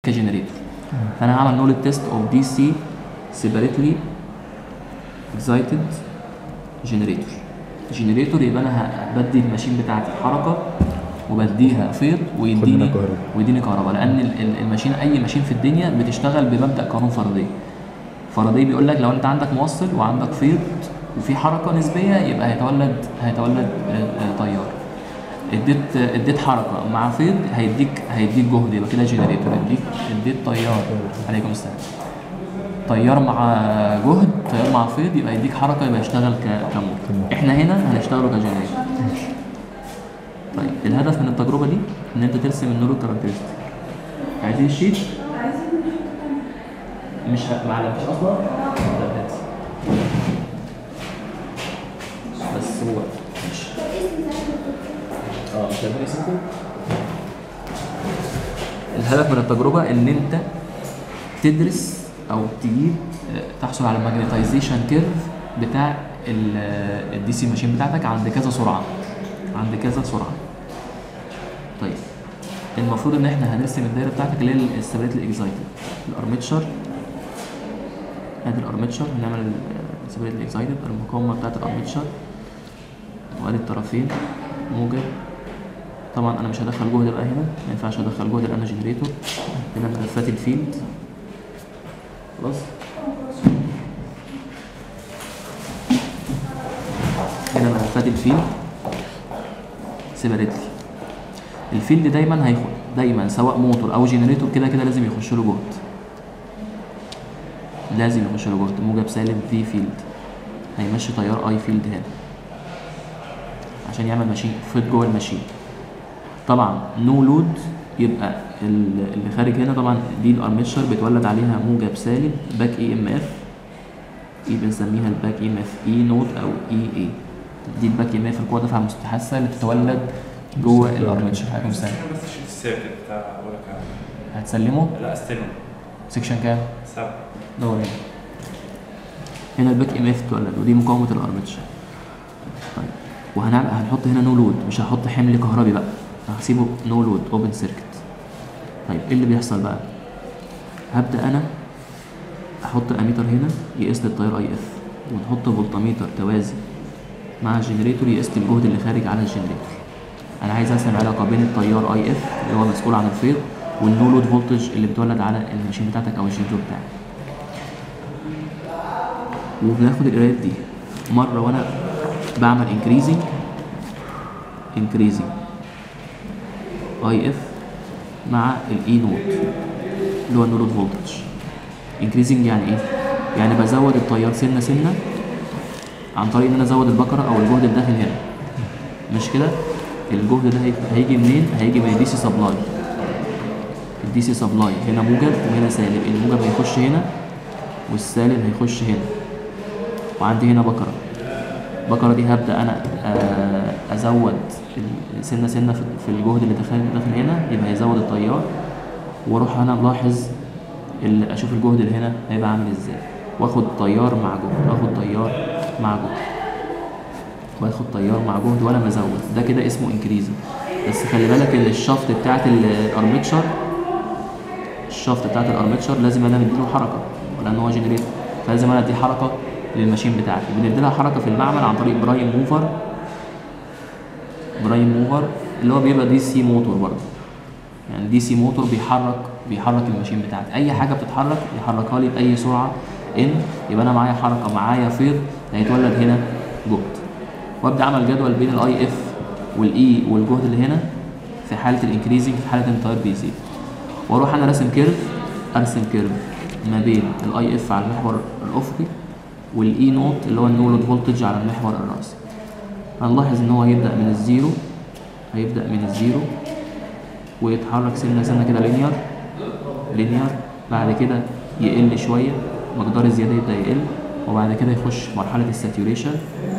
كجنريتور فانا هعمل نولد تيست اوف دي سي سيبريتلي اكزايتد جنريتور جنريتور يبقى انا ه- بدي الماشين بتاعتي حركه وبديها فيض ويديني منها كهرباء. ويديني كهرباء لان ال- ال- الماشين اي ماشين في الدنيا بتشتغل بمبدا قانون فاراداي فاراداي بيقول لك لو انت عندك موصل وعندك فيض وفي حركه نسبيه يبقى هيتولد هيتولد آه، آه، تيار اديت اديت حركه مع فيض هيديك هيديك جهد يبقى كده جنريتور اديك اديت تيار عليكم السلام تيار مع جهد تيار مع فيض يبقى يديك حركه يبقى يشتغل ك- كموتور احنا هنا هنشتغله كجنريتور طيب الهدف من التجربه دي ان انت ترسم النور كاركترستيك عايزين الشيت مش ه- ما علمتش اصلا لا هات. بس هو مش اه مش هيبقى اسمكم الهدف من التجربه ان انت تدرس او تجيب آه، تحصل على الماجنتايزيشن كيرف بتاع الدي سي ماشين بتاعتك عند كذا سرعه عند كذا سرعه طيب المفروض ان احنا هنرسم الدايره بتاعتك اللي هي الستابيليتي الاكزايتد الارمتشر ادي الارمتشر هنعمل الستابيليتي الاكزايتد المقاومه بتاعت الارمتشر وادي الطرفين موجب طبعا انا مش هدخل جهد بقى هنا ما ينفعش ادخل جهد لانه جنريتور هنا ملفات الفيلد خلاص هنا ملفات الفيلد سيبريتلي الفيلد دايما هيخش دايما سواء موتور او جنريتور كده كده لازم يخش له جهد لازم يخش له جهد موجب سالب في فيلد هيمشي تيار اي فيلد هنا عشان يعمل ماشين فيت جوه الماشين طبعا نو لود يبقى ال- اللي خارج هنا طبعا دي الارمتشر بيتولد عليها موجب سالب باك اي ام اف اي بنسميها الباك اي ام اف اي نوت او اي اي دي الباك اي ام اف القوه دفعه مستحثه اللي بتتولد جوه الارمتشر حاجه مساعده بس الشيت الساكت بتاع ولا كام هتسلمه لا استلم سيكشن كام؟ سبعة دور هنا هنا الباك ام اف اتولد ودي مقاومه الارمتشر طيب وهنعمل هنحط هنا نو لود مش هحط حمل كهربي بقى هسيبه نو لود اوبن سيركت طيب ايه اللي بيحصل بقى هبدا انا احط اميتر هنا يقيس لي التيار اي اف ونحط فولتميتر توازي مع الجنريتور يقيس لي الجهد اللي خارج على الجنريتور انا عايز ارسم علاقه بين التيار اي اف اللي هو مسؤول عن الفيض والنو لود فولتج اللي بتولد على الماشين بتاعتك او الجنريتور بتاعك وبناخد القرايات دي مره وانا بعمل انكريزنج انكريزنج اي اف مع الاي نوت اللي هو النو لود فولتج انكريزنج يعني ايه يعني بزود التيار سنه سنه عن طريق ان انا ازود البكره او الجهد الداخل هنا مش كده الجهد ده هي- هيجي منين هيجي من الدي سي سبلاي الدي سي سبلاي هنا موجب وهنا سالب الموجب هيخش هنا والسالب هيخش هنا وعندي هنا بكره البكره دي هبدا انا آه، ازود ال- سنه سنه في في الجهد اللي داخل داخل هنا يبقى هيزود التيار واروح انا ملاحظ ال- اشوف الجهد اللي هنا هيبقى عامل ازاي واخد تيار مع جهد واخد تيار مع جهد واخد تيار مع جهد وانا بزود ده كده اسمه انكريزنج بس خلي بالك ان الشفط بتاعت الارمتشر الشفط بتاعت الارمتشر لازم انا مديله حركه لان هو جنريتور فلازم انا ادي حركه للماشين بتاعتي بندي لها حركه في المعمل عن طريق برايم موفر برايم موفر اللي هو بيبقى دي سي موتور برضه يعني دي سي موتور بيحرك بيحرك الماشين بتاعتي اي حاجه بتتحرك يحركها لي باي سرعه ان يبقى انا معايا حركه معايا فيض هيتولد هنا جهد وابدا اعمل جدول بين الاي اف والاي والجهد اللي هنا في حاله الانكريزنج في حاله ان التيار بيزيد واروح انا راسم كيرف ارسم كيرف ما بين الاي اف على المحور الافقي والاي نوت اللي هو النو لود فولتج على المحور الراسي هنلاحظ ان هو هيبدا من الزيرو هيبدا من الزيرو ويتحرك سنه سنه كده لينير لينير بعد كده يقل شويه مقدار الزياده يبدا يقل وبعد كده يخش مرحله الساتوريشن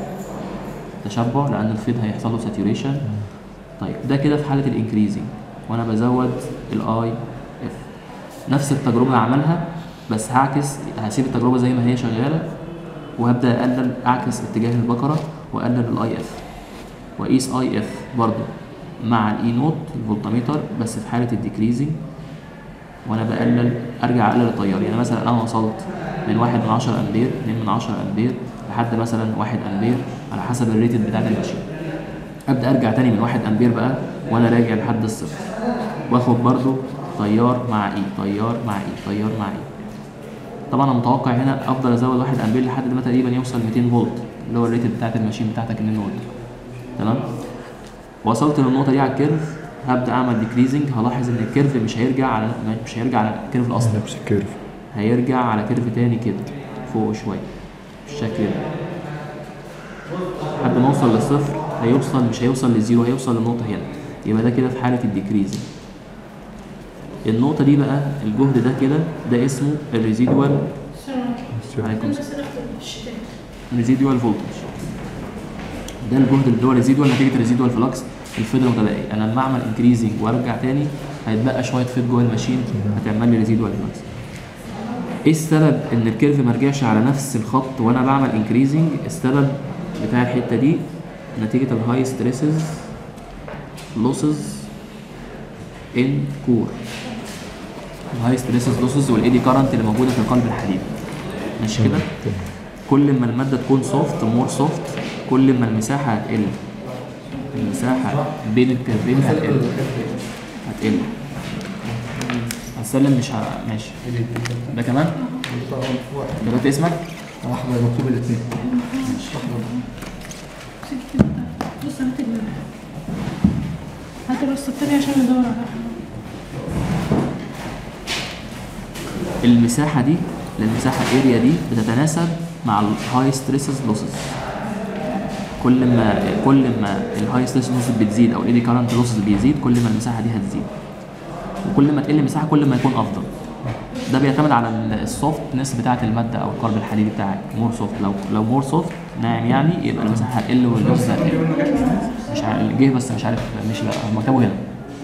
تشبع لان الفيض هيحصل له ساتوريشن طيب ده كده في حاله الانكريزنج وانا بزود الاي اف نفس التجربه هعملها بس هعكس هسيب التجربه زي ما هي شغاله وهبدا اقلل اعكس اتجاه البقره واقلل الاي اف واقيس اي اف برضو مع الاي نوت الفولتميتر بس في حاله الديكريزنج وانا بقلل ارجع اقلل التيار يعني مثلا انا وصلت من واحد من 10 امبير 2 من 10 امبير لحد مثلا 1 امبير على حسب الريتد بتاعت الماشين ابدا ارجع تاني من 1 امبير بقى وانا راجع لحد الصفر واخد برضو تيار مع اي تيار مع اي تيار مع اي طبعا انا متوقع هنا افضل ازود 1 امبير لحد ما تقريبا يوصل 200 فولت اللي هو الريتد بتاعت الماشين بتاعتك 2 فولت تمام وصلت للنقطه دي على الكيرف هبدا اعمل ديكريزنج هلاحظ ان الكيرف مش هيرجع على مش هيرجع على الكيرف الاصلي نفس الكيرف هيرجع على كيرف تاني كده فوق شويه بالشكل ده لحد ما اوصل للصفر هيوصل مش هيوصل للزيرو هيوصل للنقطه هنا يبقى ده كده في حاله الديكريزنج النقطه دي بقى الجهد ده كده ده اسمه الريزيدوال عليكم السلام ريزيدوال فولتج ده الجهد اللي هو ريزيدوال نتيجه ريزيدوال فلكس الفيض المتبقي انا لما اعمل انكريزنج وارجع تاني هيتبقى شويه فيض جوه الماشين هتعمل لي ريزيدوال فلكس ايه السبب ان الكيرف ما رجعش على نفس الخط وانا بعمل انكريزنج السبب بتاع الحته دي نتيجه الهاي ستريسز لوسز ان كور الهاي ستريسز لوسز والايدي كارنت اللي موجوده في قلب الحديد ماشي كده كل ما الماده تكون سوفت مور سوفت كل ما المساحه هتقل المساحه بين الكيرفين هتقل هتقل هسلم مش ه... ماشي ده كمان دلوقتي اسمك احمد مكتوب الاثنين بص هات ال هات الرصة التانية عشان ندور على أحمد المساحه دي المساحه الاريا دي بتتناسب مع الهاي ستريسز لوسز كل ما كل ما الهاي ستريس لوسز بتزيد او الايدي كارنت لوسز بيزيد كل ما المساحه دي هتزيد وكل ما تقل المساحه كل ما يكون افضل ده بيعتمد على السوفتنس بتاعه الماده او القلب الحديدي بتاعك مور سوفت لو لو مور سوفت ناعم يعني يبقى المساحه هتقل واللوسز هتقل مش عارف جه بس مش عارف مش لا هم كتبوا هنا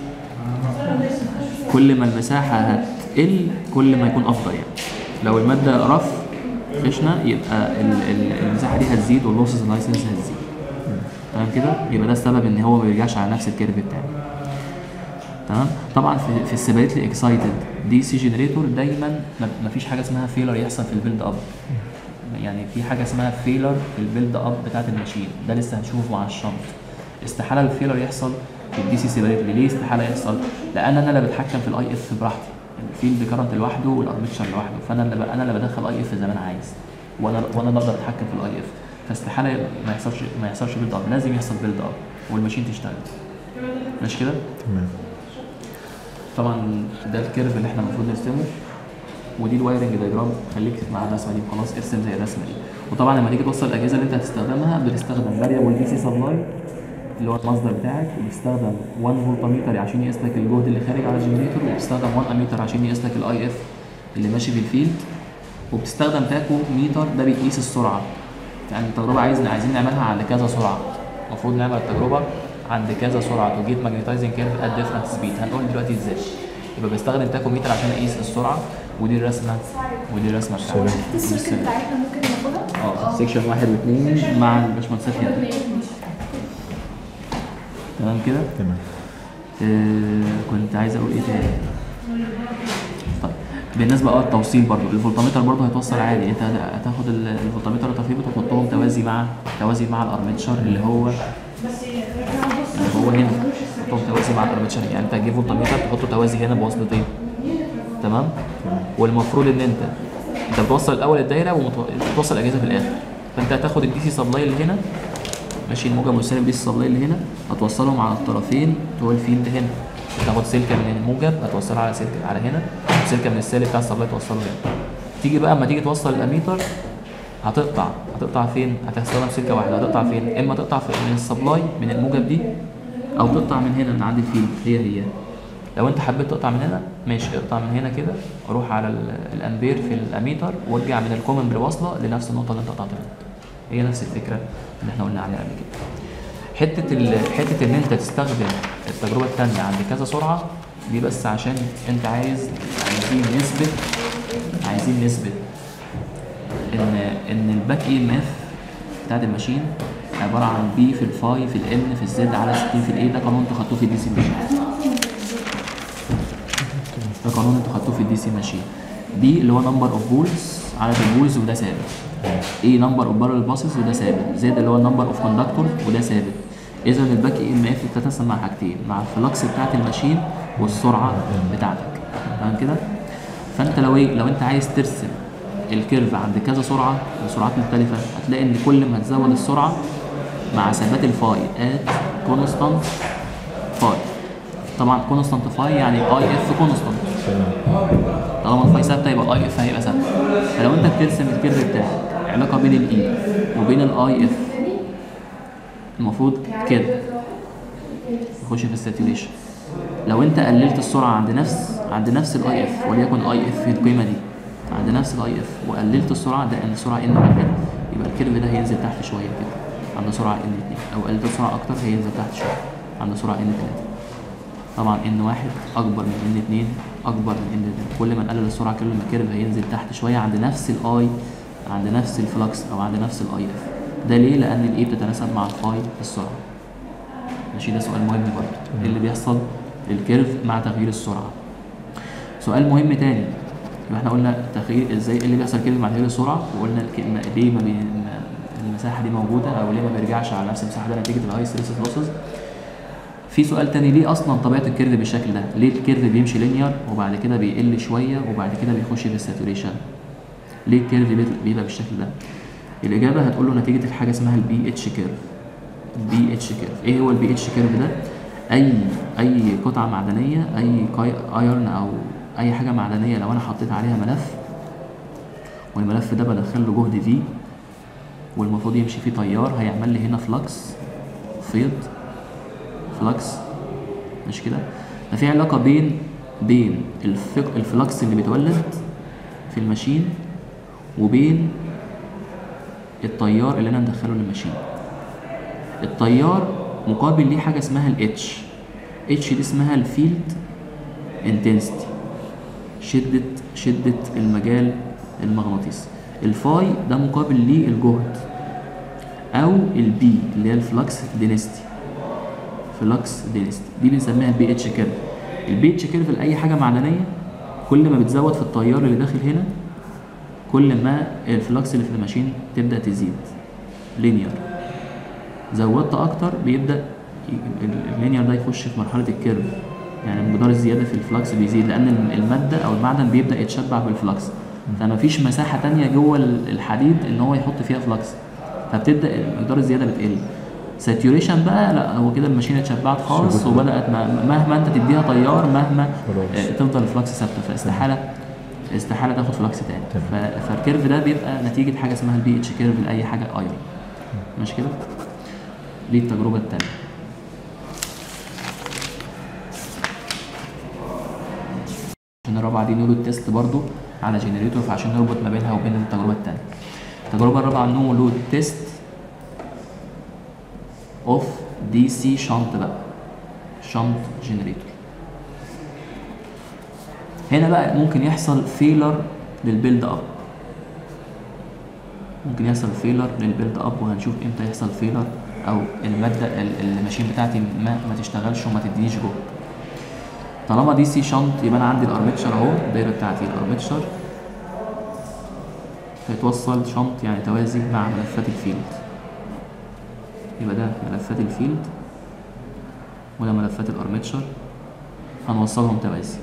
كل ما المساحه هتقل كل ما يكون افضل يعني لو الماده رف خشنه يبقى ال- ال- المساحه دي هتزيد واللوسز لايسنس هتزيد تمام كده يبقى ده السبب ان هو ما بيرجعش على نفس الكيرف بتاعه تمام طبعا في في السباقات الاكسايتد دي سي جنريتور دايما ما فيش حاجه اسمها فيلر يحصل في البيلد اب يعني في حاجه اسمها فيلر في البيلد اب بتاعت الماشين ده لسه هنشوفه مع الشنط استحاله الفيلر يحصل في الدي سي سيبريتور ليه استحاله يحصل لان انا اللي بتحكم في الاي اف براحتي الفيلد كارنت لوحده والارمتشر لوحده فانا اللي ب... انا اللي بدخل اي اف زي ما انا عايز وانا وانا اللي اقدر اتحكم في الاي اف فاستحاله ما يحصلش ما يحصلش بيلد اب لازم يحصل بيلد اب والماشين تشتغل ماشي كده تمام طبعا ده الكيرف اللي احنا المفروض نرسمه ودي الوايرنج دايجرام خليك مع الرسمه دي وخلاص ارسم زي الرسمه دي وطبعا لما تيجي توصل الاجهزه اللي انت هتستخدمها بتستخدم فاريبل دي سي سبلاي اللي هو المصدر بتاعك وبتستخدم 1 فولتميتر عشان يقيس لك الجهد اللي خارج على الجنريتور وبتستخدم 1 اميتر عشان يقيس لك الاي اف اللي ماشي في الفيلد وبتستخدم تاكو ميتر ده بيقيس السرعه يعني التجربه عايز عايزين نعملها عند كذا سرعه المفروض نعمل التجربه عند كذا سرعه تو جيت ماجنتايزنج كيرف ات ديفرنت سبيد هنقول دلوقتي ازاي يبقى بستخدم تاكو ميتر عشان اقيس السرعه ودي الرسمه ودي الرسمه بتاعتي دي السيركت بتاعتنا ممكن ناخدها اه سيكشن واحد واثنين مع الباشمهندسات هنا تمام كده تمام آه كنت عايز اقول ايه تاني طيب بالنسبه اه التوصيل برضو الفولتمتر برضو هيتوصل عادي انت هت- هتاخد ال- الفولتمتر والترفيه وتحطهم توازي مع توازي مع الارمتشر اللي هو اللي هو هنا تحطهم توازي مع الارمتشر يعني انت هتجيب فولتمتر تحطه توازي هنا بوصلتين تمام والمفروض ان انت انت بتوصل الاول الدايره وبتوصل الاجهزه في الاخر فانت هتاخد الدي سي سبلاي اللي هنا ماشي الموجب والسالب دي السبلاي اللي هنا هتوصلهم على الطرفين بتوع الفيلد هنا تاخد سلكه من الموجب هتوصلها على سلكه على هنا سلكه من السالب بتاع السبلاي توصله هنا تيجي بقى اما تيجي توصل الاميتر هتقطع هتقطع فين هتستخدم سلكه واحده هتقطع فين اما تقطع في من السبلاي من الموجب دي او تقطع من هنا من عند الفيلد هي هي لو انت حبيت تقطع من هنا ماشي اقطع من هنا كده روح على ال- الامبير في الاميتر وارجع من الكومن بالوصله لنفس النقطه اللي انت قطعت منها هي نفس الفكره اللي احنا قلنا عليها قبل كده حته ال... حته ان انت تستخدم التجربه الثانيه عند كذا سرعه دي بس عشان انت عايز عايزين نثبت عايزين نثبت ان ان الباك اي ام اف بتاعت الماشين عباره عن بي في الفاي في الان في الزد على 60 في الاي ده قانون انتوا خدتوه في الدي سي ماشين ده قانون انتوا خدتوه في الدي سي ماشين بي اللي هو نمبر اوف بولز عدد البولز وده ثابت ايه نمبر اوف بارل باسز وده ثابت زائد اللي هو نمبر اوف كوندكتور وده ثابت اذا الباك اي ام اف بتتسم مع حاجتين مع الفلكس بتاعت الماشين والسرعه بتاعتك تمام كده فانت لو ايه لو انت عايز ترسم الكيرف عند كذا سرعه بسرعات مختلفه هتلاقي ان كل ما تزود السرعه مع ثبات الفاي ات كونستانت فاي طبعا كونستانت فاي يعني اي اف كونستانت طالما الفاي ثابته يبقى الاي اف هيبقى ثابت فلو انت بترسم الكيرف بتاعك علاقه بين الاي وبين الاي اف المفروض كده يخش في الساتوريشن لو انت قللت السرعه عند نفس عند نفس الاي اف وليكن الاي اف في القيمه دي عند نفس الاي اف وقللت السرعه ده ان السرعه ان واحد يبقى الكيرف ده هينزل تحت شويه كده عند سرعه ان 2 او قللت السرعه اكتر هينزل تحت شويه عند سرعه ان 3 طبعا ان واحد اكبر من ان 2 اكبر من ان 3 كل ما نقلل السرعه كل ما الكيرف هينزل تحت شويه عند نفس الاي عند نفس الفلكس او عند نفس الاي اف ده ليه لان الاي بتتناسب مع الفاي في السرعه ماشي ده سؤال مهم برضه ايه اللي بيحصل للكيرف مع تغيير السرعه سؤال مهم تاني يبقى احنا قلنا تغيير ازاي ايه اللي بيحصل كيرف مع تغيير السرعه وقلنا الكلمه ليه ما بي... ما- المساحه دي موجوده او ليه ما بيرجعش على نفس المساحه ده نتيجه الهاي ستريس لوسز في سؤال تاني ليه اصلا طبيعه الكيرف بالشكل ده ليه الكيرف بيمشي لينير وبعد كده بيقل شويه وبعد كده بيخش في الساتوريشن ليه الكيرف بيت- بيبقى بالشكل ده الاجابه هتقول له نتيجه حاجه اسمها البي اتش كيرف البي اتش كيرف ايه هو البي اتش كيرف ده اي اي قطعه معدنيه اي كاي- ايرن او اي حاجه معدنيه لو انا حطيت عليها ملف والملف ده بدخل له جهد في والمفروض يمشي فيه تيار هيعمل لي هنا فلكس فيض فلكس مش كده ففي علاقه بين بين الفك الفلكس اللي بيتولد في الماشين وبين التيار اللي انا مدخله للماشين التيار مقابل ليه حاجه اسمها الاتش اتش دي اسمها الفيلد انتنسيتي شده شده المجال المغناطيسي الفاي ده مقابل ليه الجهد او البي اللي هي الفلكس دينستي فلكس دينستي دي بنسميها البي اتش كيرف البي اتش كيرف لاي حاجه معدنيه كل ما بتزود في التيار اللي داخل هنا كل ما الفلكس اللي في الماشين تبدا تزيد لينير زودت اكتر بيبدا ي- ال- اللينير ده يخش في مرحله الكيرف يعني مقدار الزياده في الفلكس بيزيد لان الم- الماده او المعدن بيبدا يتشبع بالفلكس فما فيش مساحه تانية جوه ال- الحديد ان هو يحط فيها فلكس فبتبدا مقدار الزياده بتقل ساتوريشن بقى لا هو كده الماشين اتشبعت خالص شبكة. وبدات ما- مهما انت تديها تيار مهما خلاص. آه، تفضل الفلكس ثابته فاستحاله استحاله تاخد فلكس تاني تمام. ف- فالكيرف ده بيبقى نتيجه حاجه اسمها البي اتش كيرف لاي حاجه ايرون مش كده دي التجربه التانيه عشان الرابعه دي نو لود تيست برضو على جنريتور فعشان نربط ما بينها وبين التجربه التانيه التجربه الرابعه نو لود تيست اوف دي سي شنط بقى شنط جنريتور هنا بقى ممكن يحصل فيلر للبيلد اب ممكن يحصل فيلر للبيلد اب وهنشوف امتى يحصل فيلر او الماده ال- الماشين بتاعتي ما, ما تشتغلش وما تدينيش جهد طالما دي سي شنط يبقى انا عندي الارمتشر اهو الدايره بتاعتي الارمتشر هيتوصل شنط يعني توازي مع ملفات الفيلد يبقى ده ملفات الفيلد وده ملفات الارمتشر هنوصلهم توازي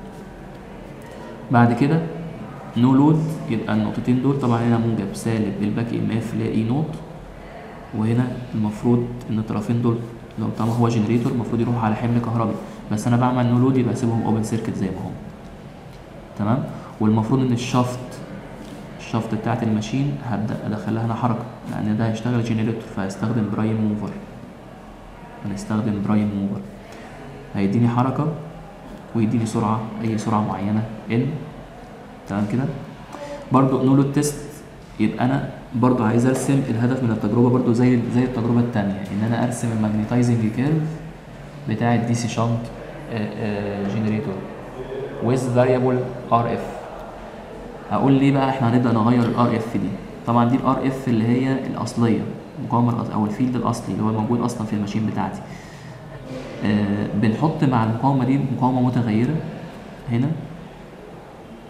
بعد كده نو لود يبقى النقطتين دول طبعا هنا موجب سالب للباك ام اف اللي هي اي نوت وهنا المفروض ان الطرفين دول لو طالما هو جنريتور المفروض يروح على حمل كهربي بس انا بعمل نو لود يبقى اسيبهم اوبن سيركت زي ما هم تمام والمفروض ان الشافت الشافت بتاعت الماشين هبدا ادخلها هنا حركه لان ده هيشتغل جنريتور فهيستخدم برايم موفر هنستخدم برايم موفر هيديني حركه ويديني سرعه اي سرعه معينه ان تمام كده برضو نو لود تيست يبقى انا برضو عايز ارسم الهدف من التجربه برضو زي زي التجربه الثانيه ان انا ارسم الماجنتايزنج كيرف بتاع الدي سي شانت جنريتور with variable RF هقول ليه بقى احنا هنبدا نغير الار اف دي طبعا دي الار اف اللي هي الاصليه المقاومه الأص- او الفيلد الاصلي اللي هو موجود اصلا في الماشين بتاعتي آه بنحط مع المقاومه دي مقاومه متغيره هنا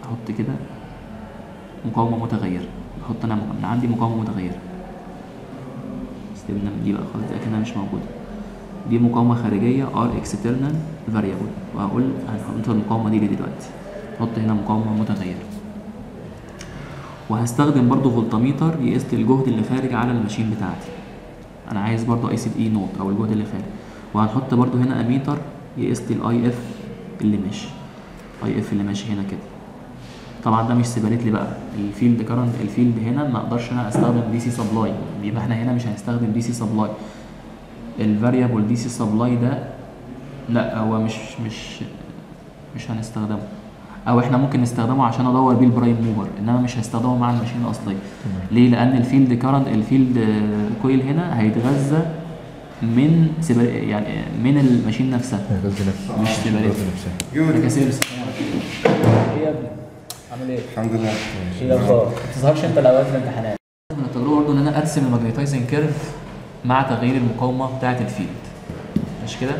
احط كده مقاومه متغيره احط انا من عندي مقاومه متغيره سيبنا من دي بقى خالص دي اكنها مش موجوده دي مقاومه خارجيه ار اكسترنال فاريبل وهقول هنحط المقاومه دي ليه دلوقتي احط هنا مقاومه متغيره وهستخدم برضو فولتميتر يقيس لي الجهد اللي خارج على الماشين بتاعتي انا عايز برضو اقيس الاي نوت او الجهد اللي خارج وهنحط برضو هنا اميتر يقيس لي الاي اف اللي ماشي اي اف اللي ماشي هنا كده طبعا ده مش سيبريت لي بقى الفيلد كرنت الفيلد هنا ما اقدرش انا استخدم دي سي سبلاي يبقى احنا هنا مش هنستخدم دي سي سبلاي الفاريبل دي سي سبلاي ده لا هو مش مش مش هنستخدمه او احنا ممكن نستخدمه عشان ادور بيه البرايم موفر انما مش هستخدمه مع الماشين الاصليه ليه لان الفيلد كارنت الفيلد كويل هنا هيتغذى من سيبر يعني من الماشين نفسها غزي نفسه مش سيبريت غزي نفسها انا جود كسيرس ايه يا ابني؟ عامل ايه؟ الحمد لله ايه الاخبار؟ ما بتظهرش انت الاوقات في الامتحانات من التجربه برضه ان انا ارسم الماجنتايزنج كيرف مع تغيير المقاومه بتاعه الفيلد مش كده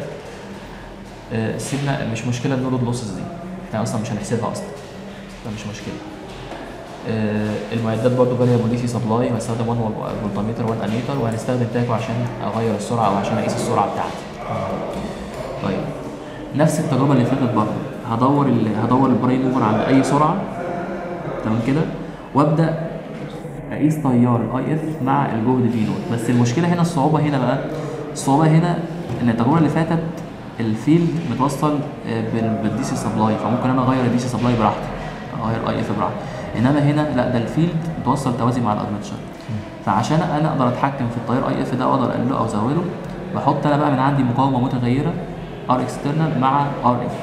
آه سيبنا مش مشكله النود لوسز دي احنا اصلا مش هنحسبها اصلا فمش مشكله آه المعدات برضه فاريبل دي سي سبلاي وهستخدم 1 فولتميتر 1 اميتر وهنستخدم تاكو عشان اغير السرعه او عشان اقيس السرعه بتاعتي طيب نفس التجربه اللي فاتت برضه هدور ال... هدور البرايم موفر عند اي سرعه تمام كده وابدا اقيس تيار الاي اف مع الجهد في نوت بس المشكله هنا الصعوبه هنا بقى الصعوبه هنا ان التجربه اللي فاتت الفيلد متوصل بالدي سي سبلاي فممكن انا اغير الدي سي سبلاي براحتي اغير اي اف براحتي انما هنا لا ده الفيلد متوصل توازي مع الارمتشر فعشان انا اقدر اتحكم في التيار اي اف ده واقدر اقلله او ازوده بحط انا بقى من عندي مقاومه متغيره ار اكسترنال مع ار اف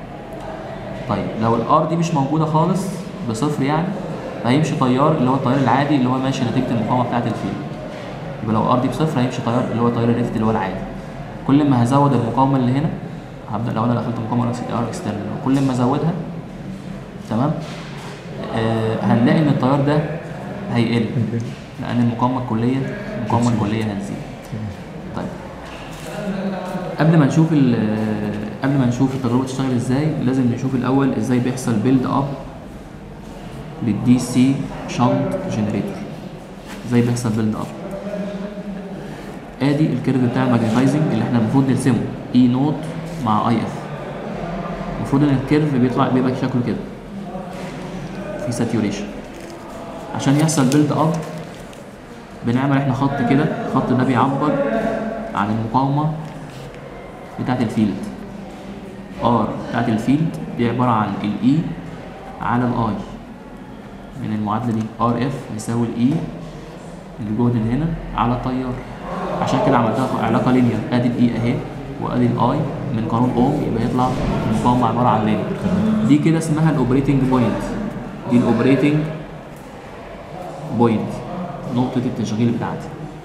طيب لو الار دي مش موجوده خالص بصفر يعني هيمشي تيار اللي هو التيار العادي اللي هو ماشي نتيجه المقاومه بتاعه الفيلد يبقى لو ار دي بصفر هيمشي تيار اللي هو تيار الريفت اللي هو العادي كل ما هزود المقاومه اللي هنا هبدا لو انا دخلت مقاومه ار اكسترنال كل ما ازودها تمام آه هنلاقي ان التيار ده هيقل لان المقاومه الكليه المقاومه الكليه هتزيد طيب قبل ما نشوف ال- قبل ما نشوف التجربه تشتغل ازاي لازم نشوف الاول ازاي بيحصل بيلد اب للدي سي شنط جنريتور ازاي بيحصل بيلد اب ادي الكيرف بتاع الماجنتايزنج اللي احنا المفروض نرسمه اي نوت مع اي اف المفروض ان الكيرف بيطلع بيبقى شكله كده في ساتيوريشن عشان يحصل بيلد اب بنعمل احنا خط كده الخط ده بيعبر عن المقاومه بتاعت الفيلد ار بتاعت الفيلد دي عباره عن الاي على الاي من المعادله دي ار اف يساوي الاي الجهد اللي هنا على التيار عشان كده عملتها علاقه لينير ادي الاي اهي وادي الاي من قانون اوم يبقى يطلع المقاومه عباره عن لينير دي كده اسمها الاوبريتنج بوينت دي الاوبريتنج بوينت نقطه التشغيل بتاعتي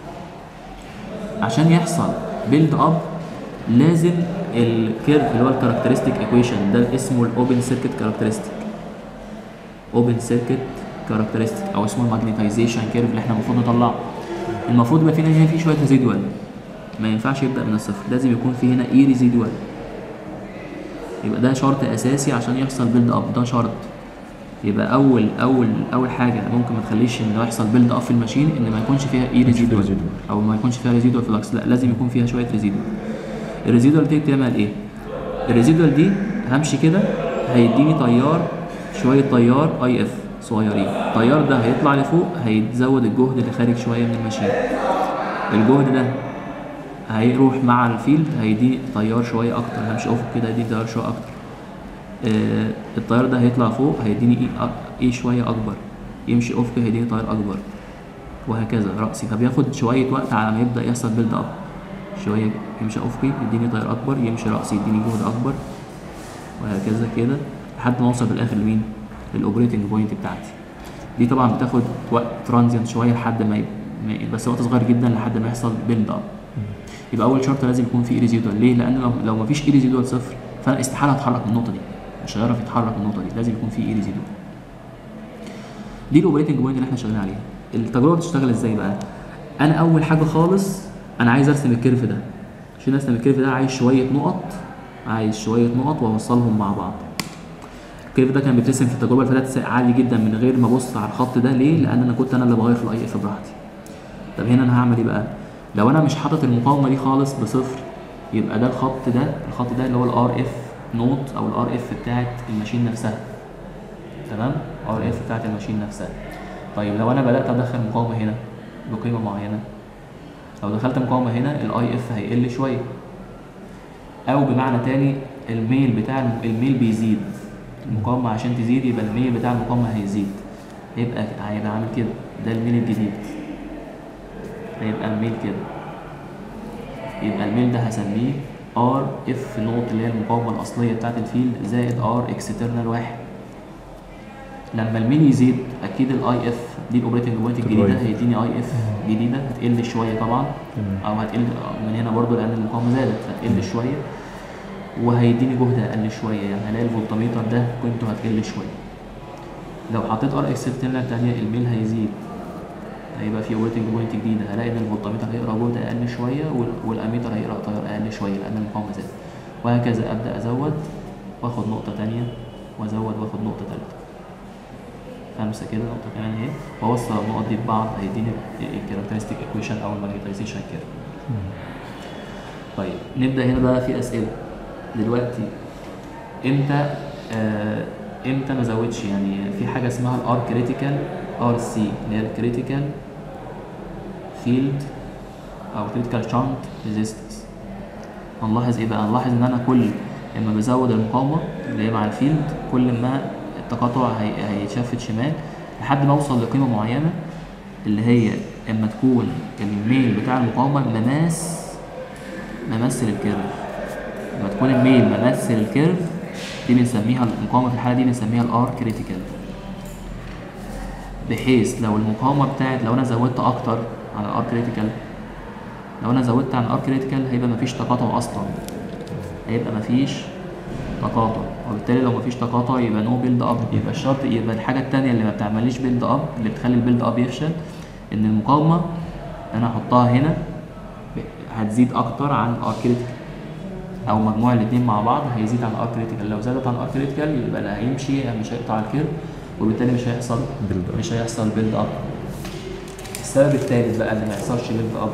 عشان يحصل بيلد اب لازم الكيرف اللي هو الكاركترستيك ايكويشن ده اسمه الاوبن سيركت كاركترستيك اوبن سيركت كاركترستيك او اسمه الماجنتايزيشن كيرف اللي احنا المفروض نطلعه المفروض يبقى فينا هنا في شويه ريزيدوال ما ينفعش يبدا من الصفر لازم يكون في هنا اي ريزيدوال يبقى ده شرط اساسي عشان يحصل بيلد اب ده شرط يبقى اول اول اول حاجه ممكن ما تخليش انه يحصل بيلد اب في الماشين ان ما يكونش فيها اي ريزيدوال residual. او ما يكونش فيها ريزيدوال فلكس لا لازم يكون فيها شويه ريزيدوال الريزيدوال دي بتعمل ايه الريزيدوال دي همشي كده هيديني تيار شويه تيار اي اف صغيرين التيار ده هيطلع لفوق هيزود الجهد اللي خارج شويه من الماشين الجهد ده هيروح مع الفيلد هيديني تيار شويه اكتر همشي افق كده هيديني تيار شويه اكتر آه التيار ده هيطلع فوق هيديني ايه أك- ايه شويه اكبر يمشي افقي هيديني تيار اكبر وهكذا رأسي فبياخد شوية وقت على ما يبدأ يحصل بيلد اب شوية يمشي أفقي يديني تيار أكبر يمشي رأسي يديني جهد أكبر وهكذا كده لحد ما أوصل في الآخر لمين؟ للأوبريتنج بوينت بتاعتي دي طبعا بتاخد وقت ترانزيانت شوية لحد ما, يب... ما ي- بس وقت صغير جدا لحد ما يحصل بيلد اب يبقى أول شرط لازم يكون في اي ريزيدوال ليه؟ لأن لو, لو مفيش اي ريزيدوال صفر فأنا استحالة هتحرك من النقطة دي مش هيعرف يتحرك من النقطة دي لازم يكون في اي ريزيدوال دي الاوبريتنج بوينت اللي احنا شغالين عليها التجربه بتشتغل ازاي بقى انا اول حاجه خالص انا عايز ارسم الكيرف ده عشان ارسم الكيرف ده عايز شويه نقط عايز شويه نقط واوصلهم مع بعض الكيرف ده كان بيترسم في التجربه اللي فاتت عادي جدا من غير ما ابص على الخط ده ليه لان انا كنت انا اللي بغير في الاي اف براحتي طب هنا انا هعمل ايه بقى لو انا مش حاطط المقاومه دي خالص بصفر يبقى ده الخط ده الخط ده اللي هو الار اف نوت او الار اف بتاعت الماشين نفسها تمام ار اف بتاعت الماشين نفسها طيب لو انا بدات ادخل مقاومه هنا بقيمه معينه لو دخلت مقاومه هنا الاي اف هيقل شويه او بمعنى تاني الميل بتاع الم- الميل بيزيد المقاومه عشان تزيد يبقى الميل بتاع المقاومه هيزيد يبقى هيبقى عامل كده ده الميل الجديد هيبقى الميل كده يبقى الميل ده هسميه ار اف نوت اللي هي المقاومه الاصليه بتاعت الفيلد زائد ار اكسترنال واحد لما الميل يزيد اكيد الاي اف دي الاوبريتنج بوينت الجديده تتغير. هيديني اي اف جديده هتقل شويه طبعا او هتقل من هنا برضو لان المقاومه زادت هتقل شويه وهيديني جهد اقل شويه يعني هلاقي الفولتميتر ده قيمته هتقل شويه لو حطيت ار اكسترنال تانية الميل هيزيد هيبقى في اوبريتنج بوينت جديده هلاقي ان الفولتميتر هيقرا جهد اقل شويه وال- والاميتر هيقرا تيار اقل شويه لان المقاومه زادت وهكذا ابدا ازود واخد نقطه تانية وازود واخد نقطه ثالثه خمسه كده نقطه كمان اهي واوصل النقط دي ببعض هيديني الكاركترستيك ايكويشن او الماجنتايزيشن كيرف طيب نبدا هنا بقى في اسئله دلوقتي امتى آه امتى ما ازودش يعني في حاجه اسمها الار كريتيكال ار سي اللي هي الكريتيكال فيلد او كريتيكال شانت ريزيستنس هنلاحظ ايه بقى هنلاحظ ان انا كل لما بزود المقاومه اللي هي مع الفيلد كل ما التقاطع هي- هيتشفت شمال لحد ما اوصل لقيمه معينه اللي هي اما تكون الميل بتاع المقاومه مماس ممثل الكيرف لما تكون الميل ممثل الكيرف دي بنسميها المقاومه في الحاله دي بنسميها الار كريتيكال بحيث لو المقاومه بتاعت لو انا زودت اكتر عن الار كريتيكال لو انا زودت عن الار كريتيكال هيبقى مفيش تقاطع اصلا هيبقى مفيش تقاطع وبالتالي لو مفيش تقاطع يبقى نو بيلد اب يبقى الشرط يبقى الحاجه التانية اللي ما بتعمليش بيلد اب اللي بتخلي البيلد اب يفشل ان المقاومه انا احطها هنا هتزيد اكتر عن الار كريتيكال او مجموع الاثنين مع بعض هيزيد عن الار كريتيكال لو زادت عن الار كريتيكال يبقى لا هيمشي مش هيقطع الكيرف وبالتالي مش هيحصل Build up. مش هيحصل بيلد اب السبب الثالث بقى اللي ما يحصلش بيلد اب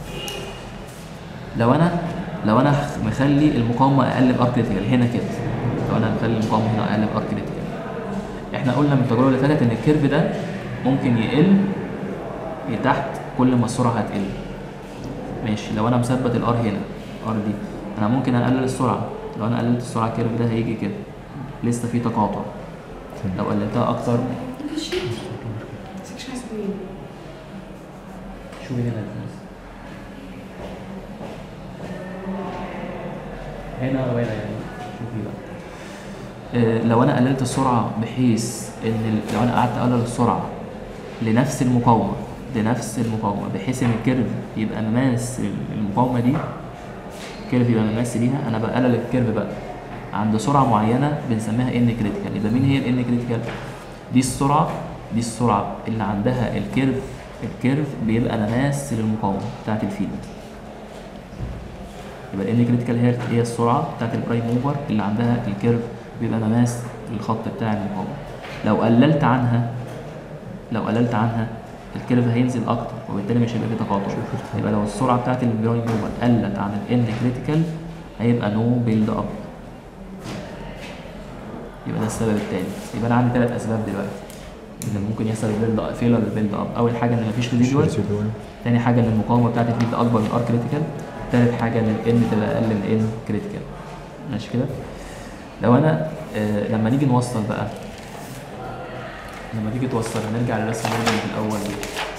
لو انا لو انا مخلي المقاومه اقل من ار كريتيكال هنا كده لو انا مخلي المقاومه هنا اقل من ار كريتيكال احنا قلنا من التجربه اللي فاتت ان الكيرف ده ممكن يقل لتحت كل ما السرعه هتقل ماشي لو انا مثبت الار هنا ار دي انا ممكن اقلل السرعه لو انا قللت السرعه الكيرف ده هيجي كده لسه في تقاطع لو قللتها اكتر شوفي هنا الفلوس. هنا وهنا يعني شوفي بقى آه، لو انا قللت السرعه بحيث ان ال- لو انا قعدت اقلل السرعه لنفس المقاومه لنفس المقاومه بحيث ان الكيرف يبقى مماس المقاومه دي الكيرف يبقى مماس ليها انا بقلل الكيرف بقى عند سرعه معينه بنسميها ان كريتيكال يبقى مين هي الان كريتيكال دي السرعه دي السرعه اللي عندها الكيرف الكيرف بيبقى مماس للمقاومه بتاعت الفيلد يبقى الان كريتيكال هي هي السرعه بتاعت البرايم موفر اللي عندها الكيرف بيبقى مماس للخط بتاع المقاومه لو قللت عنها لو قللت عنها الكيرف هينزل اكتر وبالتالي مش هيبقى في تقاطع يبقى لو السرعه بتاعت البرايم موفر قلت عن الان كريتيكال هيبقى نو بيلد اب يبقى ده السبب الثالث يبقى انا عندي ثلاث اسباب دلوقتي اللي ممكن يحصل البيلد اب فيلر البيلد اب اول حاجه ان مفيش ريزيدوال تاني حاجه ان المقاومه بتاعت الفيلد اكبر من ار كريتيكال تالت حاجه ان الان تبقى اقل من ان كريتيكال ماشي كده لو انا آه لما نيجي نوصل بقى لما تيجي توصل نرجع للرسم برضه في الاول دي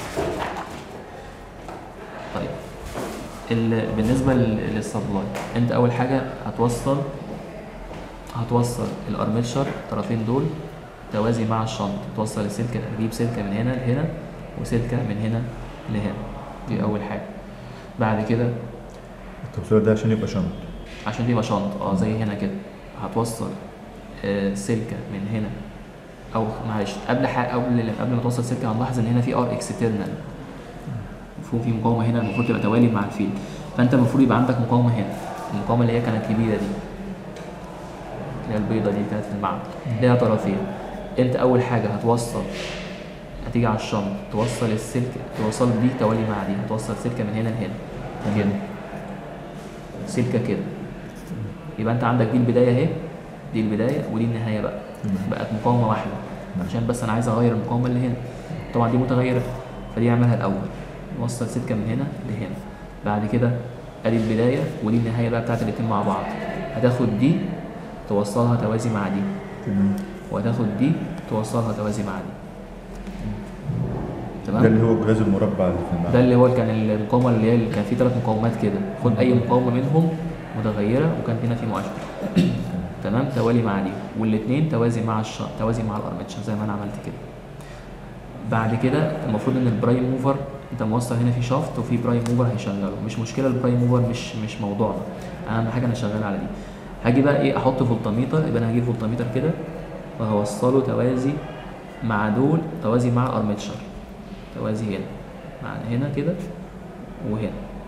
طيب ال... بالنسبه لل- للسبلاي انت اول حاجه هتوصل هتوصل الارمتشر الطرفين دول توازي مع الشنط توصل السلكه تجيب سلكه من هنا لهنا وسلكه من هنا لهنا دي اول حاجه بعد كده التوصيل ده عشان يبقى شنط عشان يبقى شنط اه زي هنا كده هتوصل آه سلكه من هنا او معلش قبل حاجة قبل قبل ما توصل سلكه هنلاحظ ان هنا في ار اكسترنال المفروض في مقاومه هنا المفروض تبقى توالي مع الفيل فانت المفروض يبقى عندك مقاومه هنا المقاومه اللي هي كانت كبيره دي اللي هي البيضه دي كانت في المعمل ليها طرفين انت اول حاجه هتوصل هتيجي على الشنط توصل السلك توصل دي توالي مع دي هتوصل سلكه من هنا لهنا كده سلكه كده يبقى انت عندك دي البدايه اهي دي البدايه ودي النهايه بقى بقت مقاومه واحده عشان بس انا عايز اغير المقاومه اللي هنا طبعا دي متغيره فدي اعملها الاول نوصل سلكه من هنا لهنا بعد كده ادي البدايه ودي النهايه بقى بتاعت الاتنين مع بعض هتاخد دي توصلها توازي مع دي تمام وهتاخد دي توصلها توازي مع دي ده تمام اللي هو الجهاز المربع اللي في ده المعمل اللي هو كان المقاومه اللي هي كان في ثلاث مقاومات كده خد اي مقاومه منهم متغيره وكان هنا في مؤشر تمام توالي مع دي والاثنين توازي مع الش... توازي مع الارمتشر زي ما انا عملت كده بعد كده المفروض ان البرايم موفر انت موصل هنا في شافت وفي برايم موفر هيشغله مش مشكله البرايم موفر مش مش موضوعنا اهم حاجه انا شغال على دي هاجي بقى ايه احط فولتميتر يبقى انا هجيب فولتميتر كده وهوصله توازي مع دول توازي مع الارمتشر توازي هنا مع هنا كده وهنا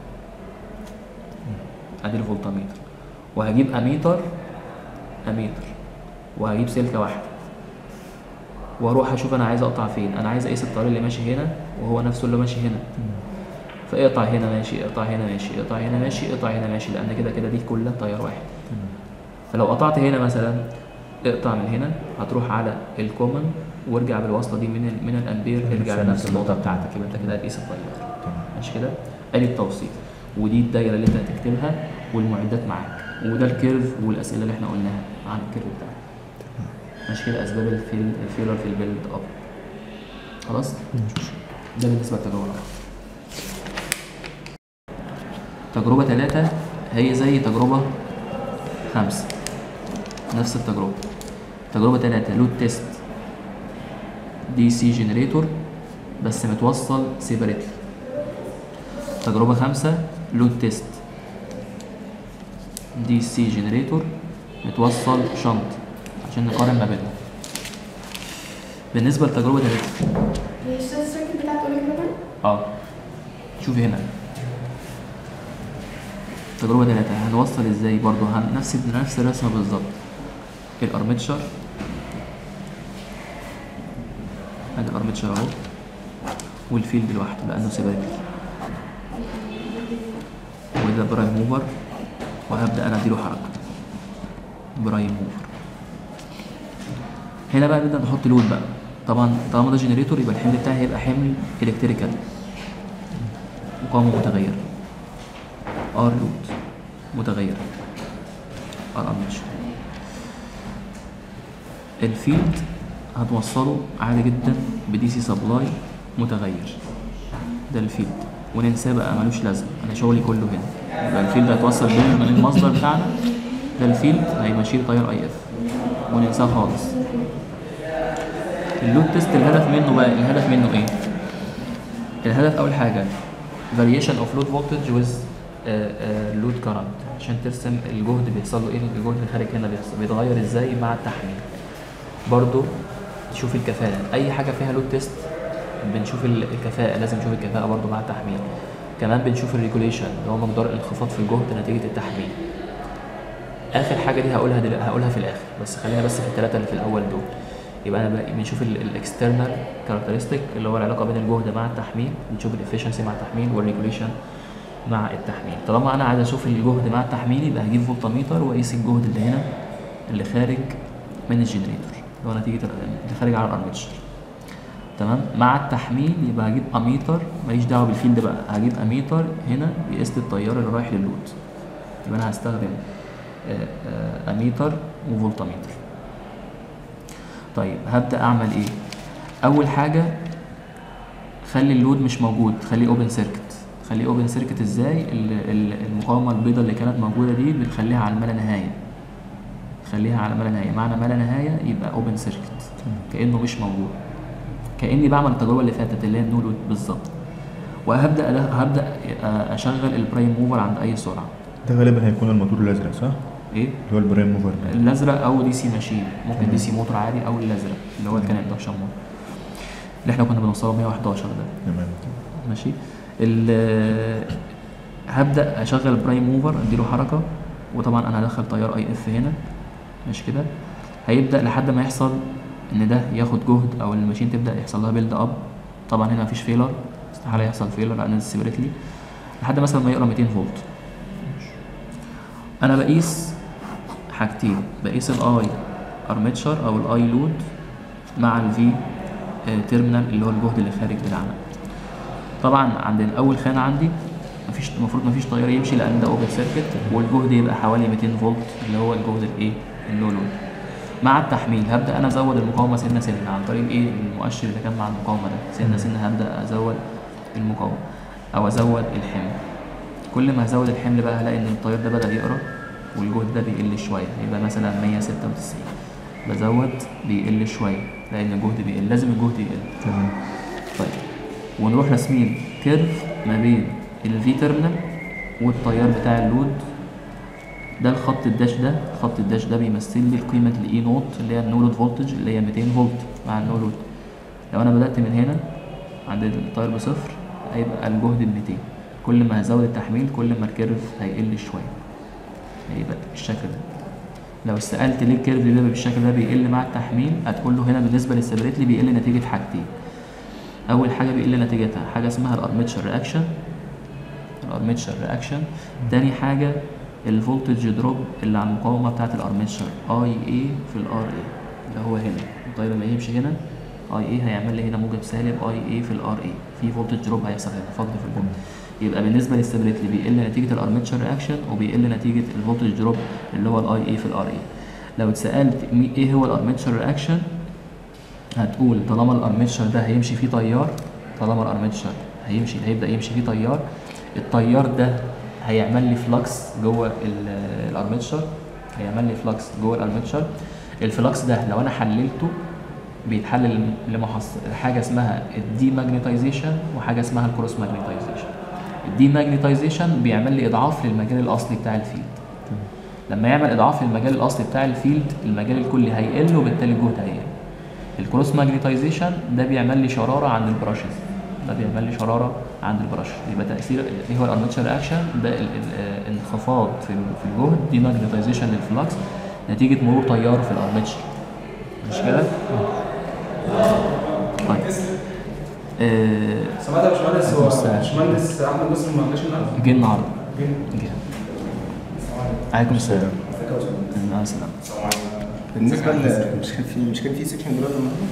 ادي الفولتميتر وهجيب اميتر اميتر وهجيب سلكه واحده واروح اشوف انا عايز اقطع فين انا عايز اقيس الطريق اللي ماشي هنا وهو نفسه اللي ماشي هنا فاقطع هنا ماشي اقطع هنا ماشي اقطع هنا ماشي اقطع هنا ماشي لان كده كده دي كلها تيار واحد فلو قطعت هنا مثلا اقطع من هنا هتروح على الكومن وارجع بالوصله دي من ال من الامبير ارجع نفس لنفس النقطه النقطة. بتاعتك يبقى انت كده هتقيس التيار تمام ماشي كده ادي التوصيل ودي الدايره اللي انت هتكتبها والمعدات معاك وده الكيرف والاسئله اللي احنا قلناها عن الكيرف بتاعك ماشي كده اسباب الفيل الفيلر في البيلد اب خلاص ده بالنسبه للتجربه الرابعه تجربه ثلاثة هي زي تجربه خمسة نفس التجربه تجربه ثلاثة لود تيست دي سي جنريتور بس متوصل سيبريتلي تجربة خمسة لود تيست دي سي جنريتور متوصل شنط عشان نقارن ما بينهم بالنسبة لتجربة ثلاثة هي الشاشة السيركت بتاعته ايه كمان؟ اه شوفي هنا تجربة ثلاثة هنوصل ازاي برضو هن... نفس نفس الرسمة بالظبط الارمتشر ادي الارمتشر اهو والفيلد لوحده لانه سيبريتلي وده برايم موفر وهبدا انا اديله حركه برايم موفر هنا بقى نبدا نحط لود بقى طبعا طالما ده جنريتور يبقى الحمل بتاعي هيبقى حمل الكتريكال مقاومه متغيره ار لود متغيره ار ارمتشر الفيلد هتوصله عادي جدا بدي سي سبلاي متغير ده الفيلد وننساه بقى ملوش لازمه انا شغلي كله هنا يبقى الفيلد هيتوصل بين من المصدر بتاعنا ده الفيلد هيمشيه تيار اي اف وننساه خالص اللود تيست الهدف منه بقى الهدف منه ايه الهدف اول حاجه variation of load voltage with uh, uh, load current عشان ترسم الجهد بيحصل له ايه الجهد اللي خارج هنا بيحصل بيتغير ازاي مع التحميل برضو تشوف الكفاءة أي حاجة فيها لود تيست بنشوف ال- الكفاءة لازم نشوف الكفاءة برضو مع التحميل كمان بنشوف الريجوليشن اللي هو مقدار الانخفاض في الجهد نتيجة التحميل آخر حاجة دي هقولها دل... هقولها في الآخر بس خلينا بس في الثلاثة اللي في الأول دول يبقى أنا بقى بنشوف الاكسترنال كاركترستيك اللي هو العلاقة بين الجهد مع التحميل بنشوف الافشنسي مع التحميل والريجوليشن مع التحميل طالما أنا عايز أشوف الجهد مع التحميل يبقى هجيب فولتميتر وأقيس الجهد اللي هنا اللي خارج من الجنريتور اللي هو نتيجة ال- اللي خارج على الارمتشر تمام مع التحميل يبقى هجيب اميتر ماليش دعوه بالفيلد بقى هجيب اميتر هنا بيقيس لي التيار اللي رايح لللود يبقى انا هستخدم آه، آه، اميتر وفولتميتر طيب هبدا اعمل ايه اول حاجه خلي اللود مش موجود خليه اوبن سيركت خليه اوبن سيركت ازاي ال- ال- المقاومه البيضاء اللي كانت موجوده دي بنخليها على ما لا نهايه خليها على ما لا نهايه معنى ما لا نهايه يبقى اوبن سيركت كانه مش موجود كاني بعمل التجربه اللي فاتت اللي هي النو لود بالظبط وهبدا أد- هبدا اشغل البرايم موفر عند اي سرعه ده غالبا هيكون الموتور الازرق صح؟ ايه اللي هو البرايم موفر ده. الازرق او دي سي ماشين ممكن دي سي موتور عادي او الازرق اللي هو كان اندكشن موتور اللي احنا كنا بنوصله 111 ده تمام ماشي ال- هبدا اشغل البرايم موفر اديله حركه وطبعا انا هدخل تيار اي اف هنا مش كده هيبدا لحد ما يحصل ان ده ياخد جهد او الماشين تبدا يحصل لها بيلد اب طبعا هنا مفيش فيلر استحاله يحصل فيلر لان سيبريتلي لحد مثلا ما يقرا 200 فولت انا بقيس حاجتين بقيس الاي ارمتشر او الاي لود مع الفي تيرمينال اللي هو الجهد اللي خارج بتاعنا طبعا عند اول خانه عندي مفيش المفروض مفيش تيار يمشي لان ده اوبن سيركت والجهد يبقى حوالي 200 فولت اللي هو الجهد الايه اللو لود مع التحميل هبدا انا ازود المقاومه سنه سنه عن طريق ايه المؤشر اللي كان مع المقاومه ده سنه سنه هبدا ازود المقاومه او ازود الحمل كل ما هزود الحمل بقى هلاقي ان التيار ده بدا يقرا والجهد ده بيقل شويه يبقى مثلا 196 بزود بيقل شويه لان الجهد بيقل لازم الجهد يقل تمام طيب ونروح راسمين كيرف ما بين الفي تيرمينال والتيار بتاع اللود ده الخط الداش ده خط الداش ده بيمثل لي قيمة الاي نوت اللي هي النو لود فولتج اللي هي 200 فولت مع النو لود لو انا بدأت من هنا عند التيار بصفر هيبقى الجهد ب 200 كل ما هزود التحميل كل ما الكيرف هيقل شوية هيبقى بالشكل ده لو سألت ليه الكيرف ده بالشكل ده بيقل مع التحميل هتقول له هنا بالنسبة للسبريتلي بيقل نتيجة حاجتين اول حاجه بيقل نتيجتها حاجه اسمها الارمتشر رياكشن الارمتشر رياكشن تاني حاجه الفولتج دروب اللي على المقاومه بتاعه الارمتشر اي اي في الار اي اللي هو هنا الطير لما يمشي هنا اي اي هيعمل لي هنا موجب سالب اي اي في الار اي في فولتج دروب هيحصل هنا فقد في الجهد يبقى بالنسبه للستابيليتي بيقل نتيجه الارمتشر رياكشن وبيقل نتيجه الفولتج دروب اللي هو الاي اي في الار اي لو اتسالت مي- ايه هو الارمتشر رياكشن هتقول طالما الارمتشر ده هيمشي فيه تيار طالما الارمتشر هيمشي هيبدا يمشي فيه تيار التيار ده هيعمل لي فلكس جوه ال- الارمتشر هيعمل لي فلكس جوه الارمتشر الفلكس ده لو انا حللته بيتحلل لمحص حاجه اسمها الدي ماجنتايزيشن وحاجه اسمها الكروس ماجنتايزيشن الدي ماجنتايزيشن بيعمل لي اضعاف للمجال الاصلي بتاع الفيلد لما يعمل اضعاف للمجال الاصلي بتاع الفيلد المجال الكلي هيقل وبالتالي الجهد هيقل الكروس ماجنتايزيشن ده بيعمل لي شراره عند البراشز ده بيعمل لي شراره عند البرش يبقى تاثير ايه هو الارمتشر رياكشن ده ال- ال- الانخفاض في ال- في الجهد دي ماجنتايزيشن للفلكس نتيجه مرور تيار في الارمتشر مش كده؟ طيب آه سمعت يا باشمهندس هو بص يا- باشمهندس احمد مسلم ما جاش النهارده؟ جه النهارده جه. جه عليكم السلام ازيك يا باشمهندس؟ مع السلامه بالنسبه ل مش كان في مش كان في سكشن دلوقتي النهارده؟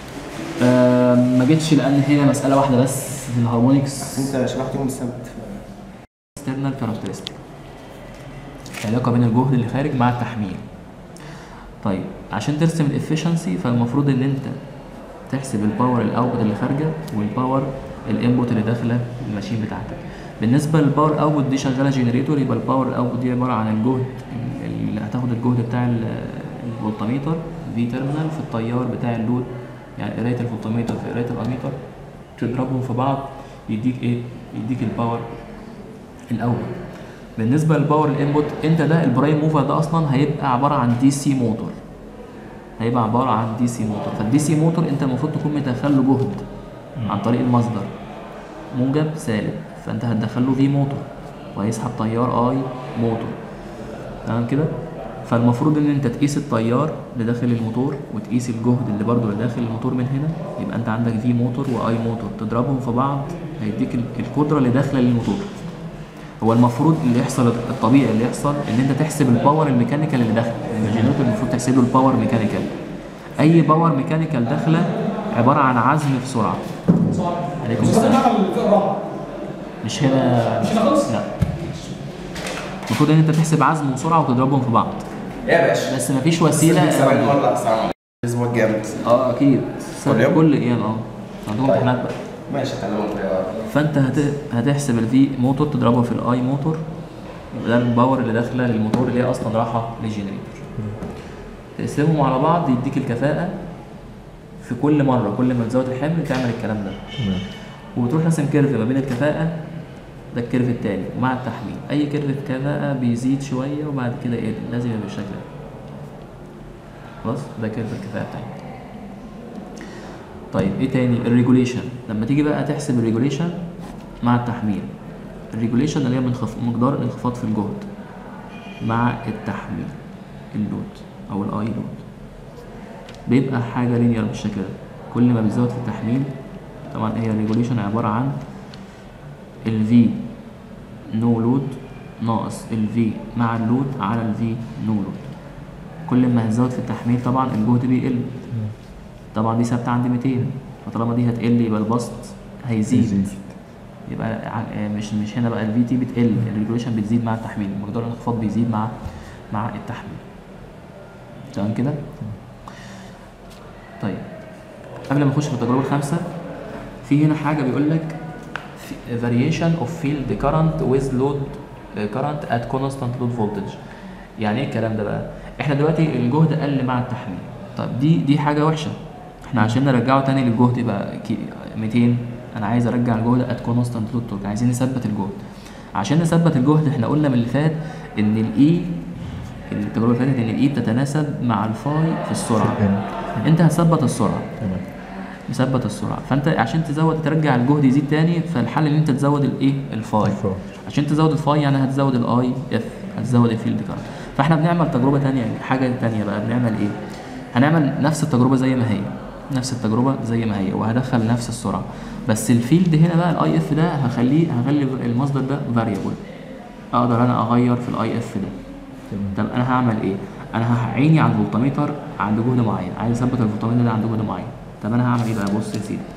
آه ما جتش لان هي مساله واحده بس في الهارمونكس انت شرحت يوم السبت external characteristic العلاقة بين الجهد اللي خارج مع التحميل طيب عشان ترسم الافشنسي فالمفروض ان انت تحسب الباور الاوتبوت اللي خارجه والباور الانبوت اللي داخله الماشين بتاعتك بالنسبه للباور اوتبوت دي شغاله جنريتور يبقى الباور اوتبوت دي عباره عن الجهد اللي هتاخد الجهد بتاع ال- الفولتميتر في تيرمينال في التيار بتاع اللود يعني قرايه الفولتميتر في قرايه الاميتر تضربهم في بعض يديك ايه يديك الباور الاول بالنسبه للباور الانبوت انت ده البرايم موفر ده اصلا هيبقى عباره عن دي سي موتور هيبقى عباره عن دي سي موتور فالدي سي موتور انت المفروض تكون مدخل له جهد عن طريق المصدر موجب سالب فانت هتدخل له في موتور وهيسحب تيار اي موتور تمام كده فالمفروض ان انت تقيس التيار اللي داخل الموتور وتقيس الجهد اللي برضه اللي داخل الموتور من هنا يبقى انت عندك في موتور واي موتور تضربهم في بعض هيديك ال- القدره اللي داخله للموتور هو المفروض اللي يحصل الطبيعي اللي يحصل ان انت تحسب الباور الميكانيكال اللي داخل يعني الجنريتور المفروض تحسب له الباور ميكانيكال اي باور ميكانيكال داخله عباره عن عزم في سرعه عليكم بس السلام النقل اللي فوق الراحه مش هنا مش هنا خالص؟ لا المفروض ان انت تحسب عزم وسرعه وتضربهم في بعض يا باشا بس مفيش وسيله سبعين ولا السلام عليكم الاسبوع الجامد اه اكيد كل يوم؟ كل ايام اه عندهم طيب. امتحانات بقى ماشي كلامك يا فانت هت... هتحسب الفي موتور تضربه في الاي موتور يبقى ده الباور اللي داخله للموتور اللي هي اصلا رايحه للجنريتور تقسمهم على بعض يديك الكفاءه في كل مره كل ما تزود الحمل تعمل الكلام ده تمام وبتروح راسم كيرف ما بين الكفاءه ده الكيرف التاني مع التحميل اي كيرف في كفاءه بيزيد شويه وبعد كده يقل لازم يبقى بالشكل ده خلاص ده كيرف الكفاءه بتاعي طيب ايه تاني الريجوليشن لما تيجي بقى تحسب الريجوليشن مع التحميل الريجوليشن اللي هي منخف... مقدار الانخفاض في الجهد مع التحميل اللود او الاي لود بيبقى حاجه لينير بالشكل ده كل ما بيزود في التحميل طبعا هي الريجوليشن عباره عن الفي نو لود ناقص الفي مع اللود على الفي نو لود كل ما هتزود في التحميل طبعا الجهد بيقل طبعا دي ثابته عند 200 فطالما دي هتقل يبقى البسط هيزيد, يزيد. يبقى ع- آه، مش مش هنا بقى الفي تي بتقل الريجوليشن بتزيد مع التحميل مقدار الانخفاض بيزيد مع مع التحميل تمام كده طيب قبل ما نخش في التجربه الخامسه في هنا حاجه بيقول لك في- variation of field current with load uh, current at constant load voltage يعني ايه الكلام ده بقى احنا دلوقتي الجهد قل مع التحميل طب دي دي حاجه وحشه احنا عشان نرجعه تاني للجهد يبقى كي- 200 انا عايز ارجع الجهد at constant load torque عايزين نثبت الجهد عشان نثبت الجهد احنا قلنا من اللي فات ان الاي التجربه اللي فاتت ان الاي بتتناسب مع الفاي في السرعه انت هتثبت السرعه تمام مثبت السرعه فانت عشان تزود ترجع الجهد يزيد تاني فالحل ان انت تزود الايه الفاي الفاي. عشان تزود الفاي يعني هتزود الاي اف هتزود الفيلد كارنت فاحنا بنعمل تجربه تانية حاجه تانية بقى بنعمل ايه هنعمل نفس التجربه زي ما هي نفس التجربه زي ما هي وهدخل نفس السرعه بس الفيلد هنا بقى الاي اف ده هخليه هخلي المصدر ده فاريبل اقدر انا اغير في الاي اف ده طب انا هعمل ايه انا هعيني على الفولتميتر عند جهد معين عايز اثبت الفولتميتر ده عند جهد معين طب انا هعمل ايه بقى بص يا سيدي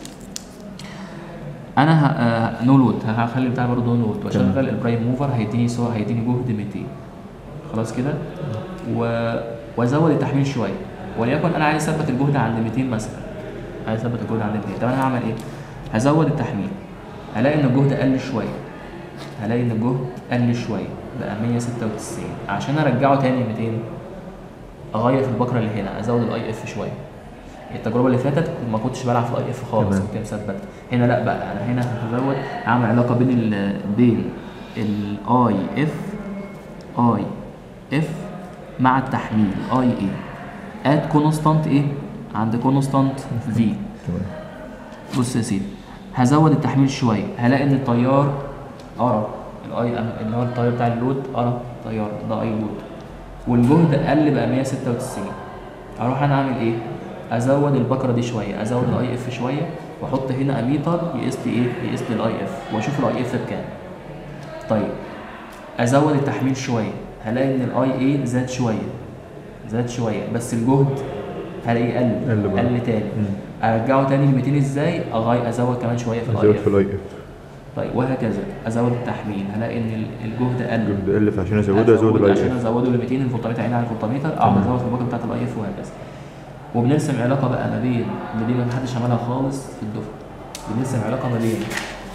انا ه... آه... نو لود هخلي بتاعي برضه نو لود واشغل البرايم موفر هيديني سو هيديني جهد 200 خلاص كده و... وازود التحميل شويه وليكن انا عايز اثبت الجهد عند 200 مثلا عايز اثبت الجهد عند 200 طب انا هعمل ايه هزود التحميل هلاقي ان الجهد قل شويه هلاقي ان الجهد قل شويه بقى 196 عشان ارجعه تاني 200 اغير في البكره اللي هنا ازود الاي اف شويه التجربه اللي فاتت ما كنتش بلعب في الاي اف خالص تمام. كنت مثبت هنا لا بقى انا هنا هزود اعمل علاقه بين ال بين الاي اف اي اف مع التحميل اي اي اد كونستانت ايه عند كونستانت في تمام بص يا سيدي هزود التحميل شويه هلاقي ان التيار ارى الاي اللي هو التيار بتاع اللود ارى تيار ده اي لود والجهد قل بقى 196 اروح انا اعمل ايه ازود البكره دي شويه ازود الاي اف شويه واحط هنا اميتر يقيس لي ايه يقيس لي الاي اف واشوف الاي اف بكام طيب ازود التحميل شويه هلاقي ان الاي اي زاد شويه زاد شويه بس الجهد هلاقيه قل قل برضه. قل تاني مم. ارجعه تاني ل 200 ازاي أغي... ازود كمان شويه في الاي ازود في اف الاي اف طيب وهكذا ازود التحميل هلاقي ان ال- الجهد قل الجهد قل فعشان ازوده ازود الاي عشان اف ازوده ل 200 الفولتميتر عيني على الفولتميتر اقعد تمام. ازود في الباقه بتاعت الاي اف وهكذا وبنرسم علاقه بقى ما بين اللي دي ما حدش عملها خالص في الدفعه بنرسم علاقه ما بين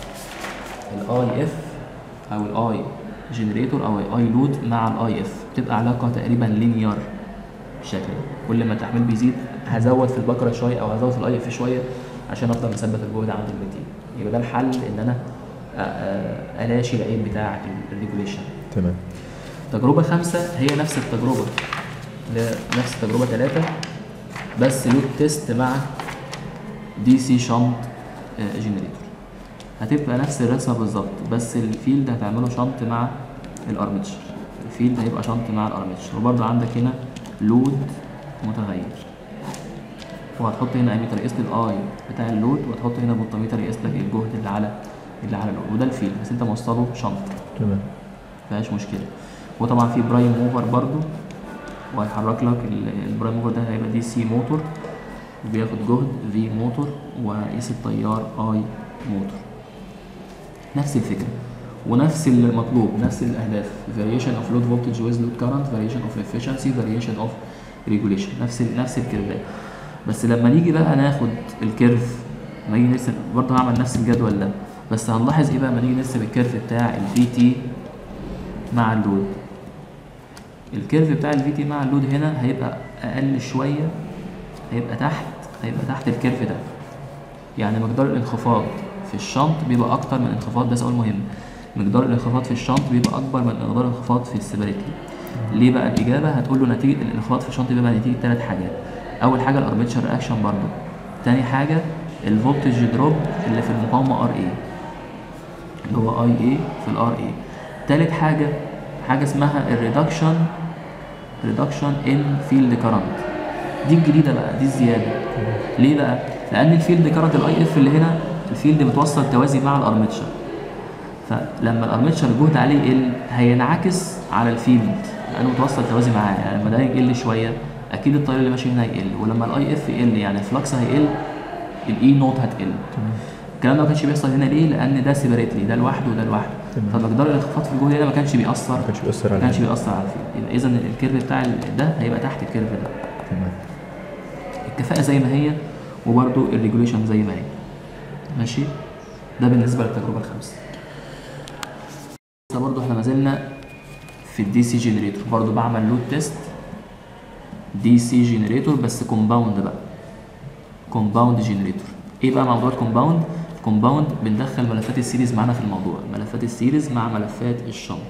الاي اف او الاي جنريتور او الاي لود مع الاي اف بتبقى علاقه تقريبا لينير بالشكل ده. كل ما التحميل بيزيد هزود في البكره شويه او هزود في الاي اف شويه عشان افضل مثبت الجهد عند ال 200 يبقى ده الحل ان انا آه، آه، الاشي العيب بتاع الريجوليشن تمام تجربة خمسة هي نفس التجربة ل- نفس التجربة ثلاثة بس لود تيست مع دي سي شنط جنريتور هتبقى نفس الرسمة بالظبط بس الفيلد هتعمله شنط مع الارمتشر الفيلد هيبقى شنط مع الارمتشر وبرضه عندك هنا لود متغير وهتحط هنا اميتر يقيس لي الاي بتاع اللود وهتحط هنا فولتميتر يقيس لك الجهد اللي على اللي على اللود وده الفيلد بس انت موصله شنط تمام مفيهاش مشكله وطبعا في برايم موفر برضو وهيحرك لك ال- البرايم موفر ده هيبقى دي سي موتور وبياخد جهد في موتور وقيس التيار اي موتور نفس الفكره ونفس المطلوب نفس الاهداف variation of load voltage with load current variation of efficiency variation of regulation نفس ال- نفس الكيرفات بس لما نيجي بقى ناخد الكيرف لما نيجي نرسم برضه هعمل نفس الجدول ده بس هنلاحظ ايه بقى لما نيجي نرسم الكيرف بتاع الفي تي مع اللود الكيرف بتاع الفي تي مع اللود هنا هيبقى اقل شويه هيبقى تحت هيبقى تحت الكيرف ده يعني مقدار الانخفاض في الشنط بيبقى اكتر من الانخفاض ده سؤال مهم مقدار الانخفاض في الشنط بيبقى اكبر من مقدار الانخفاض في السيبريتلي ليه بقى الاجابه هتقول له نتيجه الانخفاض في الشنط بيبقى نتيجه ثلاث حاجات اول حاجه الارمتشر رياكشن برضو تاني حاجه الفولتج دروب اللي في المقاومه ار اي اللي هو اي اي في الار اي تالت حاجه حاجه اسمها الريدكشن ريدكشن ان فيلد كرنت دي الجديده بقى دي الزياده ليه بقى لان الفيلد كرنت الاي اف اللي هنا الفيلد متوصل توازي مع الارمتشر فلما الارمتشر الجهد عليه يقل هينعكس على الفيلد لانه متوصل توازي معاه يعني لما ده يقل شويه اكيد التيار اللي ماشي هنا هيقل ولما الاي اف يقل يعني الفلكس هيقل الاي نوت هتقل الكلام ده ما كانش بيحصل هنا ليه؟ لان ده سيبريتلي ده لوحده وده لوحده تمام. فمقدار الانخفاض في الجهد هنا ما كانش بيأثر ما كانش بيأثر ما على كانش بيأثر على الفيلد يبقى اذا الكيرف بتاع ال- ده هيبقى تحت الكيرف ده تمام الكفاءة زي ما هي وبرده الريجوليشن زي ما هي ماشي ده بالنسبة للتجربة الخامسة ده برضو احنا ما زلنا في الدي سي جنريتور برضو بعمل لود تيست دي سي جنريتور بس كومباوند بقى كومباوند جنريتور ايه بقى موضوع الكومباوند كومباوند بندخل ملفات السيريز معانا في الموضوع ملفات السيريز مع ملفات الشنط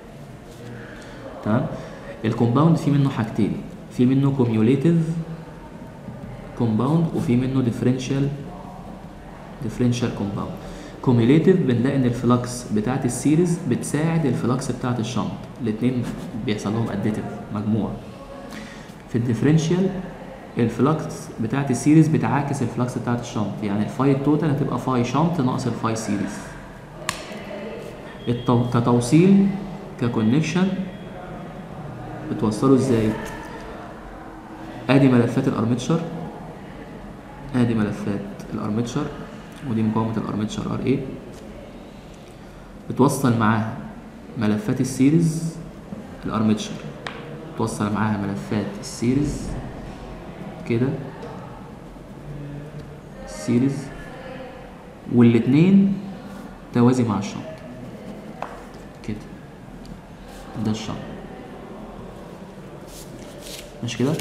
تمام الكومباوند في منه حاجتين في منه كوميوليتيف كومباوند وفي منه ديفرنشال ديفرنشال كومباوند كوميوليتيف بنلاقي ان الفلكس بتاعت السيريز بتساعد الفلكس بتاعت الشنط الاثنين بيحصل لهم اديتيف مجموع في الديفرنشال الفلكس بتاعت السيريز بتعاكس الفلكس بتاعت الشنط يعني الفاي التوتال هتبقى فاي شنط ناقص الفاي سيريز التو... كتوصيل ككونكشن بتوصله ازاي ادي ملفات الارمتشر ادي ملفات الارمتشر ودي مقاومة الارمتشر ار اي بتوصل معاها ملفات السيريز الارمتشر توصل معاها ملفات السيريز كده السيريز والاتنين توازي مع الشنط كده ده الشنط مش كده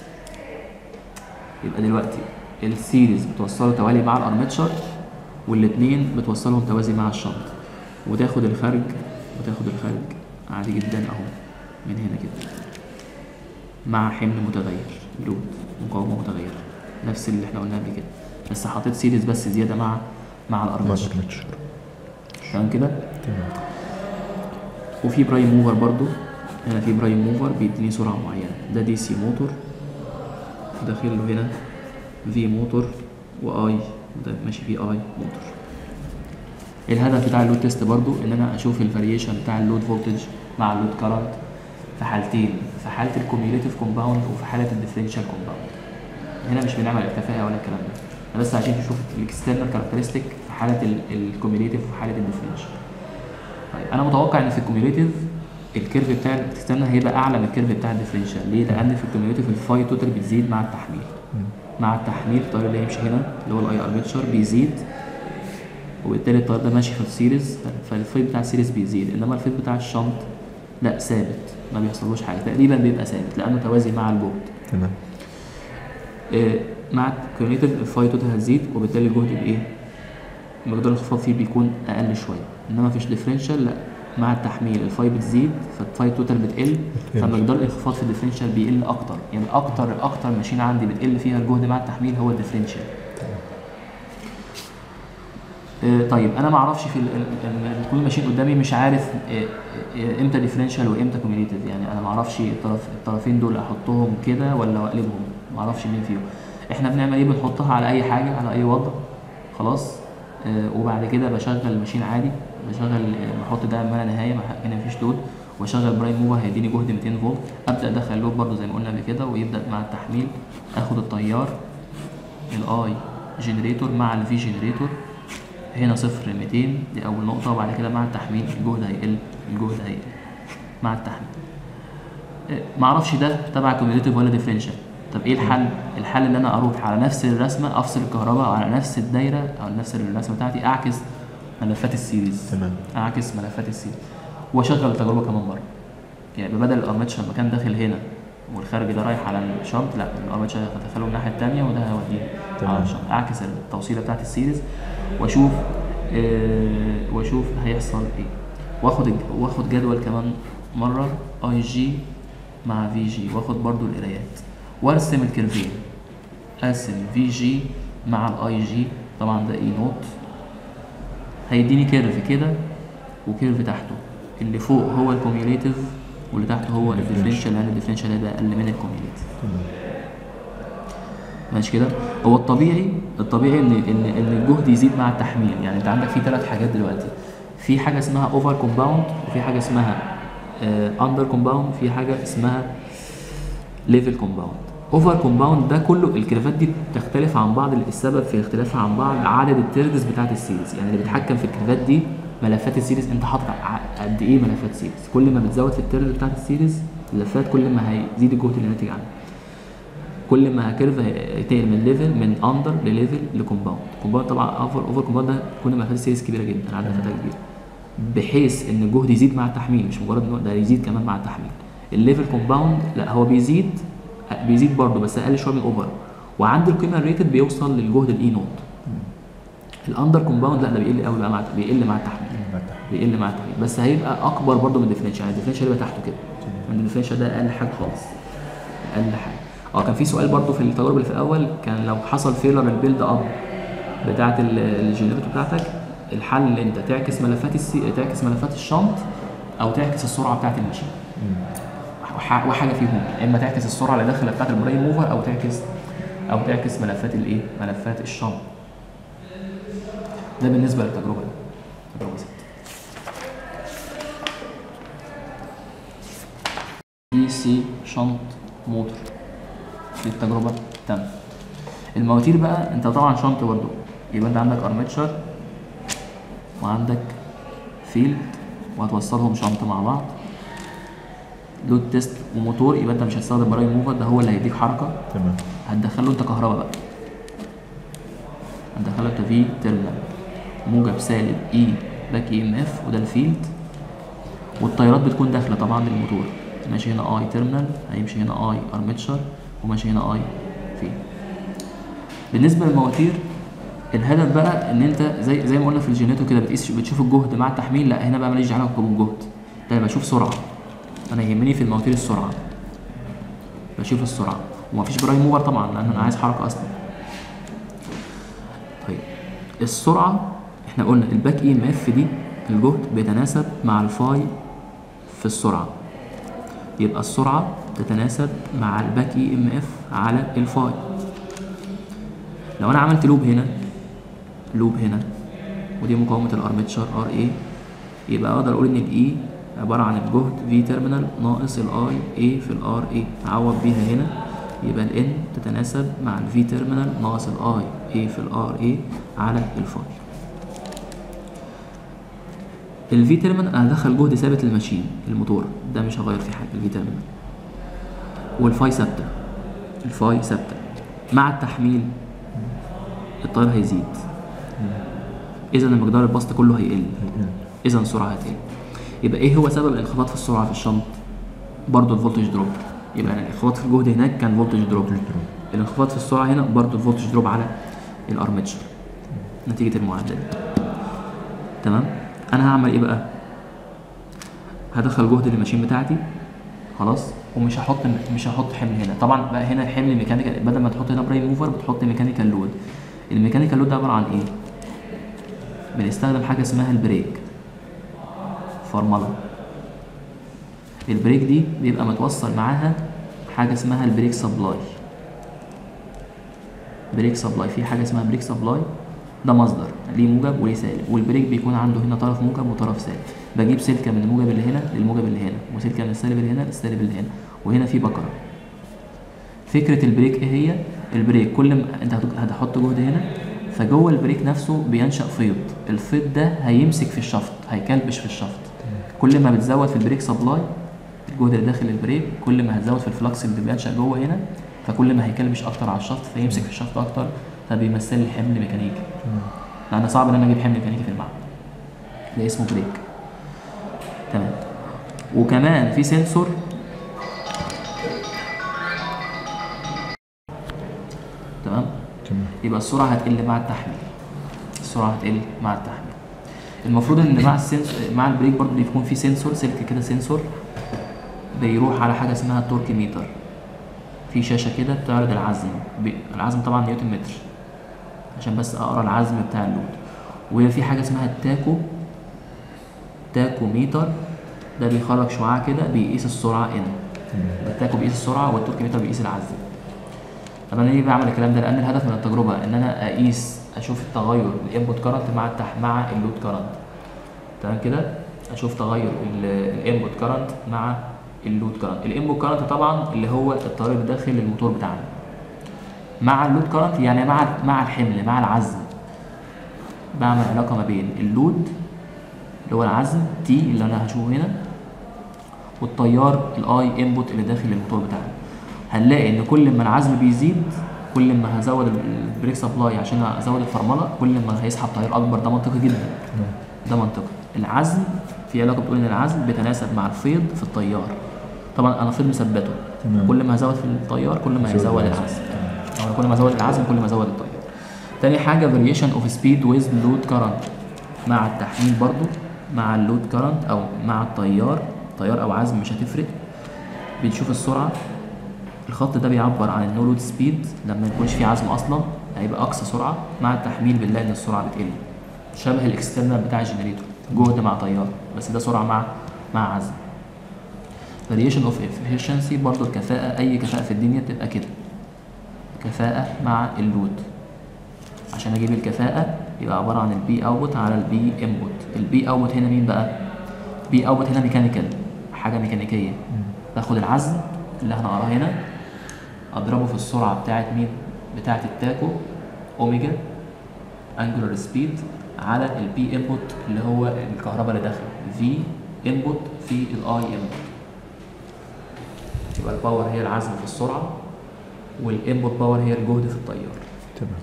يبقى دلوقتي السيريز بتوصله توالي مع الارمتشر والاتنين بتوصلهم توازي مع الشنط وتاخد الخارج وتاخد الخارج عادي جدا اهو من هنا كده مع حمل متغير لود مقاومه متغيره نفس اللي احنا قلناه قبل كده بس حطيت سيريز بس زياده مع مع مع الارمتشر الارمتشر تمام كده تمام وفي برايم موفر برضو هنا في برايم موفر بيديني سرعة معينة ده دي سي موتور داخل له هنا في موتور واي ده ماشي فيه اي موتور الهدف بتاع اللود تيست برضو ان انا اشوف الفاريشن بتاع اللود فولتج مع اللود كارنت في حالتين في حالة الكوميوليتيف كومباوند وفي حالة الديفرنشال كومباوند هنا مش بنعمل الكفاءة ولا الكلام ده انا بس عشان نشوف الاكسترنال كاركترستيك في حالة الكوميوليتيف وفي حالة الديفرنشال طيب انا متوقع ان في الكوميوليتيف الكيرف بتاع الاكسترنال هيبقى اعلى من الكيرف بتاع الديفرنشال ليه؟ لان في الكوميوليتيف الفاي توتال بتزيد مع التحميل مع التحميل التيار اللي هيمشي هنا اللي هو الاي ارمتشر بيزيد وبالتالي التيار ده ماشي في السيريز فالفيد بتاع السيريز بيزيد انما الفيد بتاع الشنط لا ثابت ما بيحصلوش حاجه تقريبا بيبقى ثابت لانه توازي مع الجهد تمام آه، مع الكوميوليتيف الفاي توتال هتزيد وبالتالي الجهد بايه؟ مقدار الانخفاض فيه بيكون اقل شويه انما مفيش ديفرنشال لا مع التحميل الفاي بتزيد فالفاي توتال بتقل فمقدار الانخفاض في الديفرنشال بيقل اكتر يعني اكتر اكتر ماشين عندي بتقل فيها الجهد مع التحميل هو الديفرنشال آه، طيب انا ما اعرفش في ال- ال- ال- كل ماشين قدامي مش عارف آه، آه، امتى ديفرنشال وامتى كوميوليتيف يعني انا ما اعرفش الطرف الطرفين دول احطهم كده ولا اقلبهم ما اعرفش مين فيهم احنا بنعمل ايه بنحطها على اي حاجه على اي وضع خلاص آه، وبعد كده بشغل الماشين عادي بشغل آه، بحط ده ما لا نهايه ما هنا مفيش لود واشغل برايم موفر هيديني جهد 200 فولت ابدا ادخل لود برده زي ما قلنا قبل كده ويبدا مع التحميل اخد التيار الاي جنريتور مع الفي جنريتور هنا صفر 200 دي اول نقطه وبعد كده مع التحميل الجهد هيقل الجهد هيقل مع التحميل آه، معرفش ده تبع كوميوليتيف ولا ديفرنشال طب ايه الحل الحل ان انا اروح على نفس الرسمه افصل الكهرباء على نفس الدايره او نفس الرسمه بتاعتي اعكس ملفات السيريز تمام اعكس ملفات السيريز واشغل التجربه كمان مره يعني بدل الارمتشر لما كان داخل هنا والخارج ده رايح على الشنط لا الارمتشر هدخله الناحيه الثانيه وده هيوديه تمام. على الشنط اعكس التوصيله بتاعت السيريز واشوف آه واشوف هيحصل ايه واخد الج- واخد جدول كمان مره اي جي مع في جي واخد برضو القرايات وارسم الكيرفين ارسم في جي مع الاي جي طبعا ده اي نوت هيديني كيرف كده وكيرف تحته اللي فوق هو الكوميوليتيف واللي تحته هو الديفرنشال لان الديفرنشال هيبقى اقل من الكوميوليتيف ماشي كده هو الطبيعي الطبيعي ان ان ان الجهد يزيد مع التحميل يعني انت عندك في ثلاث حاجات دلوقتي في حاجه اسمها اوفر كومباوند وفي حاجه اسمها اندر كومباوند في حاجه اسمها ليفل كومباوند اوفر كومباوند ده كله الكيرفات دي بتختلف عن بعض السبب في اختلافها عن بعض عدد التيرجز بتاعت السيريز يعني اللي بيتحكم في الكيرفات دي ملفات السيريز انت حاطط ع- قد ايه ملفات سيريز كل ما بتزود في التيرجز بتاعت السيريز اللفات كل ما هيزيد الجهد اللي ناتج عنه كل ما كيرف هيتنقل من ليفل من اندر لليفل لكومباوند كومباوند طبعا اوفر اوفر كومباوند ده كل ما لفات السيريز كبيره جدا عدد لفاتها كبيره بحيث ان الجهد يزيد مع التحميل مش مجرد انه ده يزيد كمان مع التحميل الليفل كومباوند لا هو بيزيد بيزيد برضه بس اقل شويه من الاوفر وعند القيمه الريتد بيوصل للجهد الاي نوت الاندر كومباوند لا ده بيقل قوي بقى مع بيقل مع التحميل بيقل مع التحميل بس هيبقى اكبر برضه من الديفرنشال يعني الديفرنشال هيبقى تحته كده من الديفرنشال ده اقل حاجه خالص اقل حاجه اه كان في سؤال برضه في التجارب اللي في الاول كان لو حصل فيلر البيلد اب بتاعه الجنريتور بتاعتك الحل اللي انت تعكس ملفات السي... تعكس ملفات الشنط او تعكس السرعه بتاعه الماشين وح- وحاجه فيهم اما تعكس السرعه اللي داخله بتاعه البرايم موفر او تعكس او تعكس ملفات الايه ملفات الشنط ده بالنسبه للتجربه دي تجربه ست دي سي شنط موتور دي التجربه التامه المواتير بقى انت طبعا شنط برضه يبقى انت عندك ارمتشر وعندك فيلد وهتوصلهم شنط مع بعض لود تيست وموتور يبقى انت مش هتستخدم برايم موفر ده هو اللي هيديك حركه تمام هتدخله انت كهرباء بقى هتدخله انت في تيرمينال موجب سالب اي باك اي ام اف وده الفيلد والتيارات بتكون داخله طبعا للموتور ماشي هنا اي تيرمينال هيمشي هنا اي ارمتشر وماشي هنا اي فيلد بالنسبه للمواتير الهدف بقى ان انت زي زي ما قلنا في الجينيتو كده بتقيس بتشوف الجهد مع التحميل لا هنا بقى ماليش علاقه بالجهد ده أنا بشوف سرعه انا يهمني في المواتير السرعه بشوف السرعه ومفيش برايم موفر طبعا لان انا عايز حركه اصلا طيب السرعه احنا قلنا الباك اي ام اف دي الجهد بيتناسب مع الفاي في السرعه يبقى السرعه تتناسب مع الباك اي ام اف على الفاي لو انا عملت لوب هنا لوب هنا ودي مقاومه الارمتشر ار اي يبقى اقدر اقول ان الاي عباره عن الجهد في تيرمينال ناقص الاي اي في الار اي اعوض بيها هنا يبقى الان تتناسب مع الفي تيرمينال ناقص الاي اي في الار اي على الفاي الفي تيرمينال انا هدخل جهد ثابت للماشين الموتور ده مش هغير فيه حاجه الفي تيرمينال والفاي ثابته الفاي ثابته مع التحميل التيار هيزيد اذا المقدار البسط كله هيقل اذا السرعه هتقل يبقى ايه هو سبب الانخفاض في السرعه في الشنط برضه الفولتج دروب يبقى يعني الانخفاض في الجهد هناك كان فولتج دروب الانخفاض في السرعه هنا برضه الفولتج دروب على الارمتشر نتيجه المعادله دي تمام انا هعمل ايه بقى هدخل جهد للماشين بتاعتي خلاص ومش هحط مش هحط حمل هنا طبعا بقى هنا الحمل ميكانيكال بدل ما تحط هنا برايم موفر بتحط ميكانيكال لود الميكانيكال لود ده عباره عن ايه بنستخدم حاجه اسمها البريك فرمله البريك دي بيبقى متوصل معاها حاجه اسمها البريك سبلاي بريك سبلاي في حاجه اسمها بريك سبلاي ده مصدر ليه موجب وليه سالب والبريك بيكون عنده هنا طرف موجب وطرف سالب بجيب سلكه من الموجب اللي هنا للموجب اللي هنا وسلكه من السالب اللي هنا للسالب اللي هنا وهنا في بكره فكره البريك ايه هي البريك كل ما انت هت- هتحط جهد هنا فجوه البريك نفسه بينشا فيض الفيض ده هيمسك في الشفط هيكلبش في الشفط كل ما بتزود في البريك سبلاي الجهد اللي داخل البريك كل ما هتزود في الفلكس اللي بينشا جوه هنا فكل ما هيكلبش اكتر على الشفط فيمسك في الشفط اكتر فبيمثل لي حمل ميكانيكي لان صعب ان انا اجيب حمل ميكانيكي في المعمل ده اسمه بريك تمام وكمان في سنسور تمام تمام يبقى السرعه هتقل مع التحميل السرعه هتقل مع التحميل المفروض ان مع السنسور مع البريك برضه بيكون في سنسور سلك كده سنسور بيروح على حاجه اسمها التورك ميتر في شاشه كده بتعرض العزم بي- العزم طبعا نيوتن متر عشان بس اقرا العزم بتاع اللود وهي في حاجه اسمها التاكو تاكو ميتر ده بيخرج شعاع كده بيقيس السرعه ان التاكو بيقيس السرعه والتورك ميتر بيقيس العزم طب انا ليه بعمل الكلام ده لان الهدف من التجربه ان انا اقيس اشوف التغير الانبوت كارنت مع التح مع اللود كارنت تمام كده اشوف تغير الانبوت كارنت مع اللود كارنت الانبوت كارنت طبعا اللي هو التيار اللي داخل الموتور بتاعنا مع اللود كارنت يعني مع مع الحمل مع العزم بعمل علاقه ما بين اللود اللي هو العزم تي اللي انا هشوفه هنا والتيار الاي انبوت اللي داخل الموتور بتاعنا هنلاقي ان كل ما العزم بيزيد كل ما هزود البريك سبلاي عشان ازود الفرمله كل ما هيسحب تيار اكبر ده منطقي جدا ده منطقي العزم في علاقه بتقول ان العزم بيتناسب مع الفيض في التيار طبعا انا فيض مثبته تمام. كل ما هزود في التيار كل ما يزود هيزود العزم. العزم او كل ما ازود العزم كل ما ازود التيار تاني حاجه variation of speed with load current مع التحميل برضو مع اللود كارنت او مع التيار تيار او عزم مش هتفرق بنشوف السرعه الخط ده بيعبر عن النو لود سبيد لما يكونش في عزم اصلا هيبقى اقصى سرعه مع التحميل بنلاقي ان السرعه بتقل شبه الاكسترنال بتاع الجنريتور جهد مع تيار بس ده سرعه مع مع عزم variation of efficiency برضو الكفاءه اي كفاءه في الدنيا بتبقى كده كفاءه مع اللود عشان اجيب الكفاءه يبقى عباره عن البي اوتبوت على البي انبوت البي اوتبوت هنا مين بقى بي اوتبوت هنا ميكانيكال حاجه ميكانيكيه باخد العزم اللي هنقراه هنا اضربه في السرعه بتاعت مين بتاعت التاكو اوميجا انجولار سبيد على البي انبوت اللي هو الكهرباء اللي داخله في انبوت في الاي انبوت يبقى الباور هي العزم في السرعه والانبوت باور هي الجهد في التيار تمام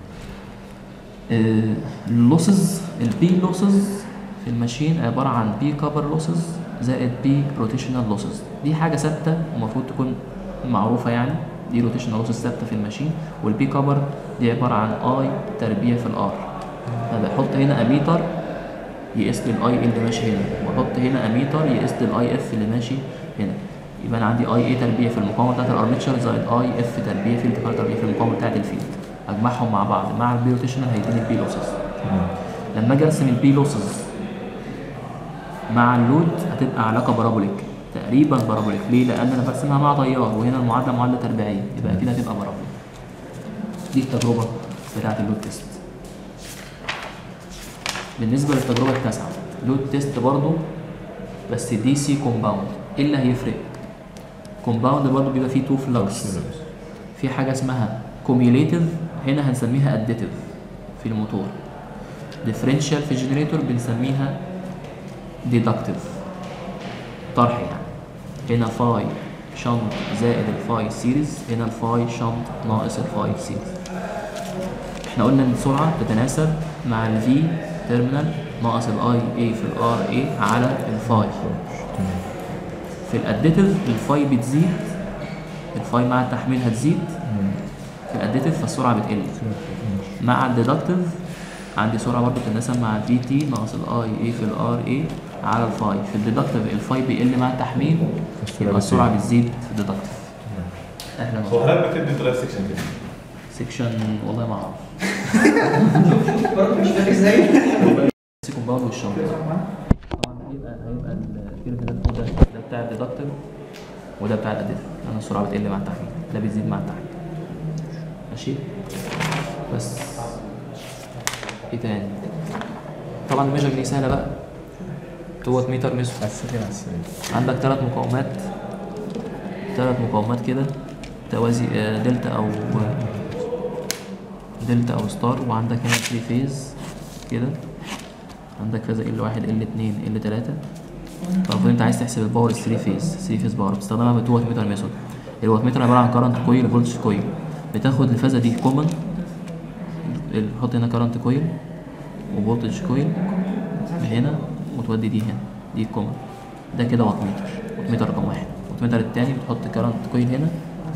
اللوسز البي لوسز في الماشين عباره عن بي كابر لوسز زائد بي روتيشنال لوسز دي حاجه ثابته ومفروض تكون معروفه يعني دي روتيشنال لوسز ثابته في الماشين والبي كابر دي عباره عن اي تربيع في الار انا بحط هنا اميتر يقيس لي الاي اللي ماشي هنا واحط هنا اميتر يقيس لي الاي اف اللي ماشي هنا يبقى انا عندي اي اي تربيع في المقاومه بتاعت الارمتشر زائد اي اف تربيع في الانتقال تربيع في المقاومه بتاعت الفيلد اجمعهم مع بعض مع البي روتيشنال هيديني البي لوسز تمام لما اجي ارسم البي لوسز مع اللود هتبقى علاقه بارابوليك تقريبا بارابوليك ليه؟ لان انا برسمها مع تيار وهنا المعادله معادله تربيعيه يبقى كده هتبقى بارابوليك دي التجربه بتاعت اللود تيست بالنسبه للتجربه التاسعه لود تيست برضو بس دي سي كومباوند ايه اللي هيفرق؟ كومباوند برضو بيبقى فيه تو فلكس في حاجه اسمها كوميوليتيف هنا هنسميها اديتيف في الموتور ديفرنشال في الجنريتور بنسميها ديدكتيف طرح يعني هنا فاي شنط زائد الفاي سيريز هنا الفاي شنط ناقص الفاي سيريز احنا قلنا ان السرعه تتناسب مع الفي تيرمينال ناقص الاي اي في الار اي على الفاي في الاديتيف الفاي بتزيد الفاي مع التحميل هتزيد في الاديتيف فالسرعه بتقل مع الديدكتيف عندي سرعه برضه بتتناسب مع الفي تي ناقص الاي اي في الار اي على الفاي في الديدكتيف الفاي بيقل مع التحميل فالسرعة يبقى السرعه بتزيد. بتزيد في الديدكتيف احنا هو هل بتدي طريقه سكشن كده؟ سيكشن والله ما اعرف برضه مش فاكر ازاي سي كومباوند والشنطه طبعا هيبقى هيبقى الكيرف ده ده ده بتاع الديدكتيف وده بتاع الاديتيف لان السرعه بتقل مع التحميل ده بيزيد مع التحميل ماشي بس ايه تاني طبعا الميجر دي سهله بقى دوت متر متر على السريع على السريع عندك ثلاث مقاومات ثلاث مقاومات كده توازي آه، دلتا او دلتا او ستار وعندك هنا 3 فيز كده عندك فازة ال واحد ال اتنين ال تلاتة فالمفروض انت عايز تحسب الباور 3 فيز 3 فيز باور بتستخدمها بالوات متر ميثود الوات متر عبارة عن كارنت كويل فولتج كويل بتاخد الفازة دي كومن بتحط هنا كارنت كويل وفولتج كويل من هنا وتودي دي هنا دي كومن ده كده وات متر وات متر رقم واحد وات متر التاني بتحط كارنت كويل هنا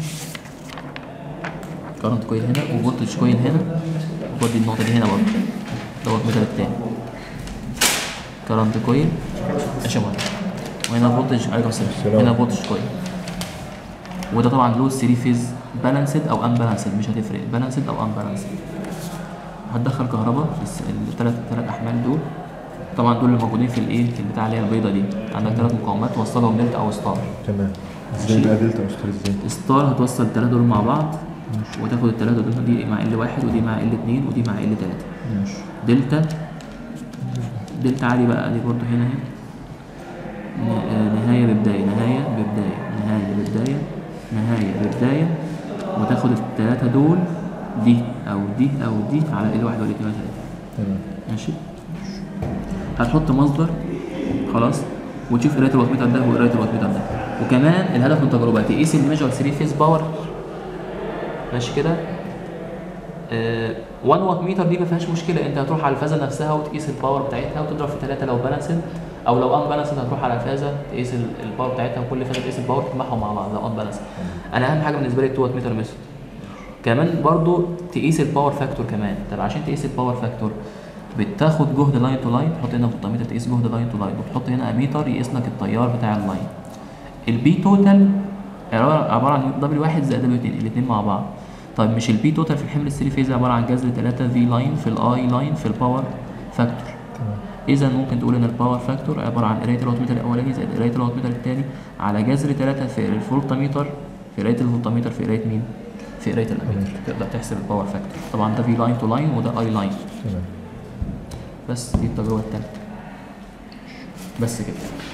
كارنت كويل هنا وفولتج كويل هنا وتودي النقطة دي هنا برضه ده وات متر التاني كارنت كويل ماشي يا مهندس. وهنا فولتج عليكم السلام السلام. هنا فولتج كويل وده طبعا له 3 فيز بالانسد او ان بالانسد مش هتفرق بالانسد او ان بالانسد هتدخل كهرباء في الثلاث ثلاث احمال دول طبعا دول اللي موجودين في الايه في البتاع اللي هي البيضه دي عندك ثلاث مقاومات توصلهم دلتا او ستار تمام ازاي بقى دلتا وستار ازاي؟ ستار هتوصل الثلاثه دول مع بعض وتاخد الثلاثه دول دي مع ال واحد ودي مع ال اتنين ودي مع ال تلاته ماشي دلتا دلتا عادي بقى دي برضو هنا اهي ن- آه، نهاية ببداية نهاية ببداية نهاية ببداية نهاية ببداية وتاخد التلاتة دول دي أو دي أو دي على ال واحد ولا اتنين ولا تلاتة تمام ماشي هتحط مصدر خلاص وتشوف قرايه الوات ميتر ده وقرايه الوات ميتر ده وكمان الهدف من التجربه تقيس الميجر 3 فيز باور ماشي كده 1 وات ميتر دي ما فيهاش مشكله انت هتروح على الفازه نفسها وتقيس الباور بتاعتها وتضرب في 3 لو بالانسد او لو ان بالانسد هتروح على الفازه تقيس ال- الباور بتاعتها وكل فازه تقيس الباور تجمعهم مع بعض لو ان بالانسد انا اهم حاجه بالنسبه لي 2 وات ميتر ميثود كمان برضو تقيس الباور فاكتور كمان طب عشان تقيس الباور فاكتور بتاخد جهد لاين تو لاين تحط هنا فولتميتر تقيس جهد لاين تو لاين وتحط هنا اميتر يقيس لك التيار بتاع اللاين البي توتال عباره عبارة عن دبليو واحد زائد دبليو اتنين الاثنين مع بعض طيب مش البي توتال في الحمل الثري فيز عباره عن جذر 3 في لاين في الاي لاين في الباور فاكتور اذا ممكن تقول ان الباور فاكتور عباره عن قرايه الواتميتر الاولاني زائد قرايه الواتميتر الثاني على جذر 3 في الفولتميتر في قرايه الفولتميتر في قرايه مين؟ في قرايه الاميتر تقدر تحسب الباور فاكتور طبعا ده في لاين تو لاين وده اي لاين تمام بس دي التجربه الثالثه بس كده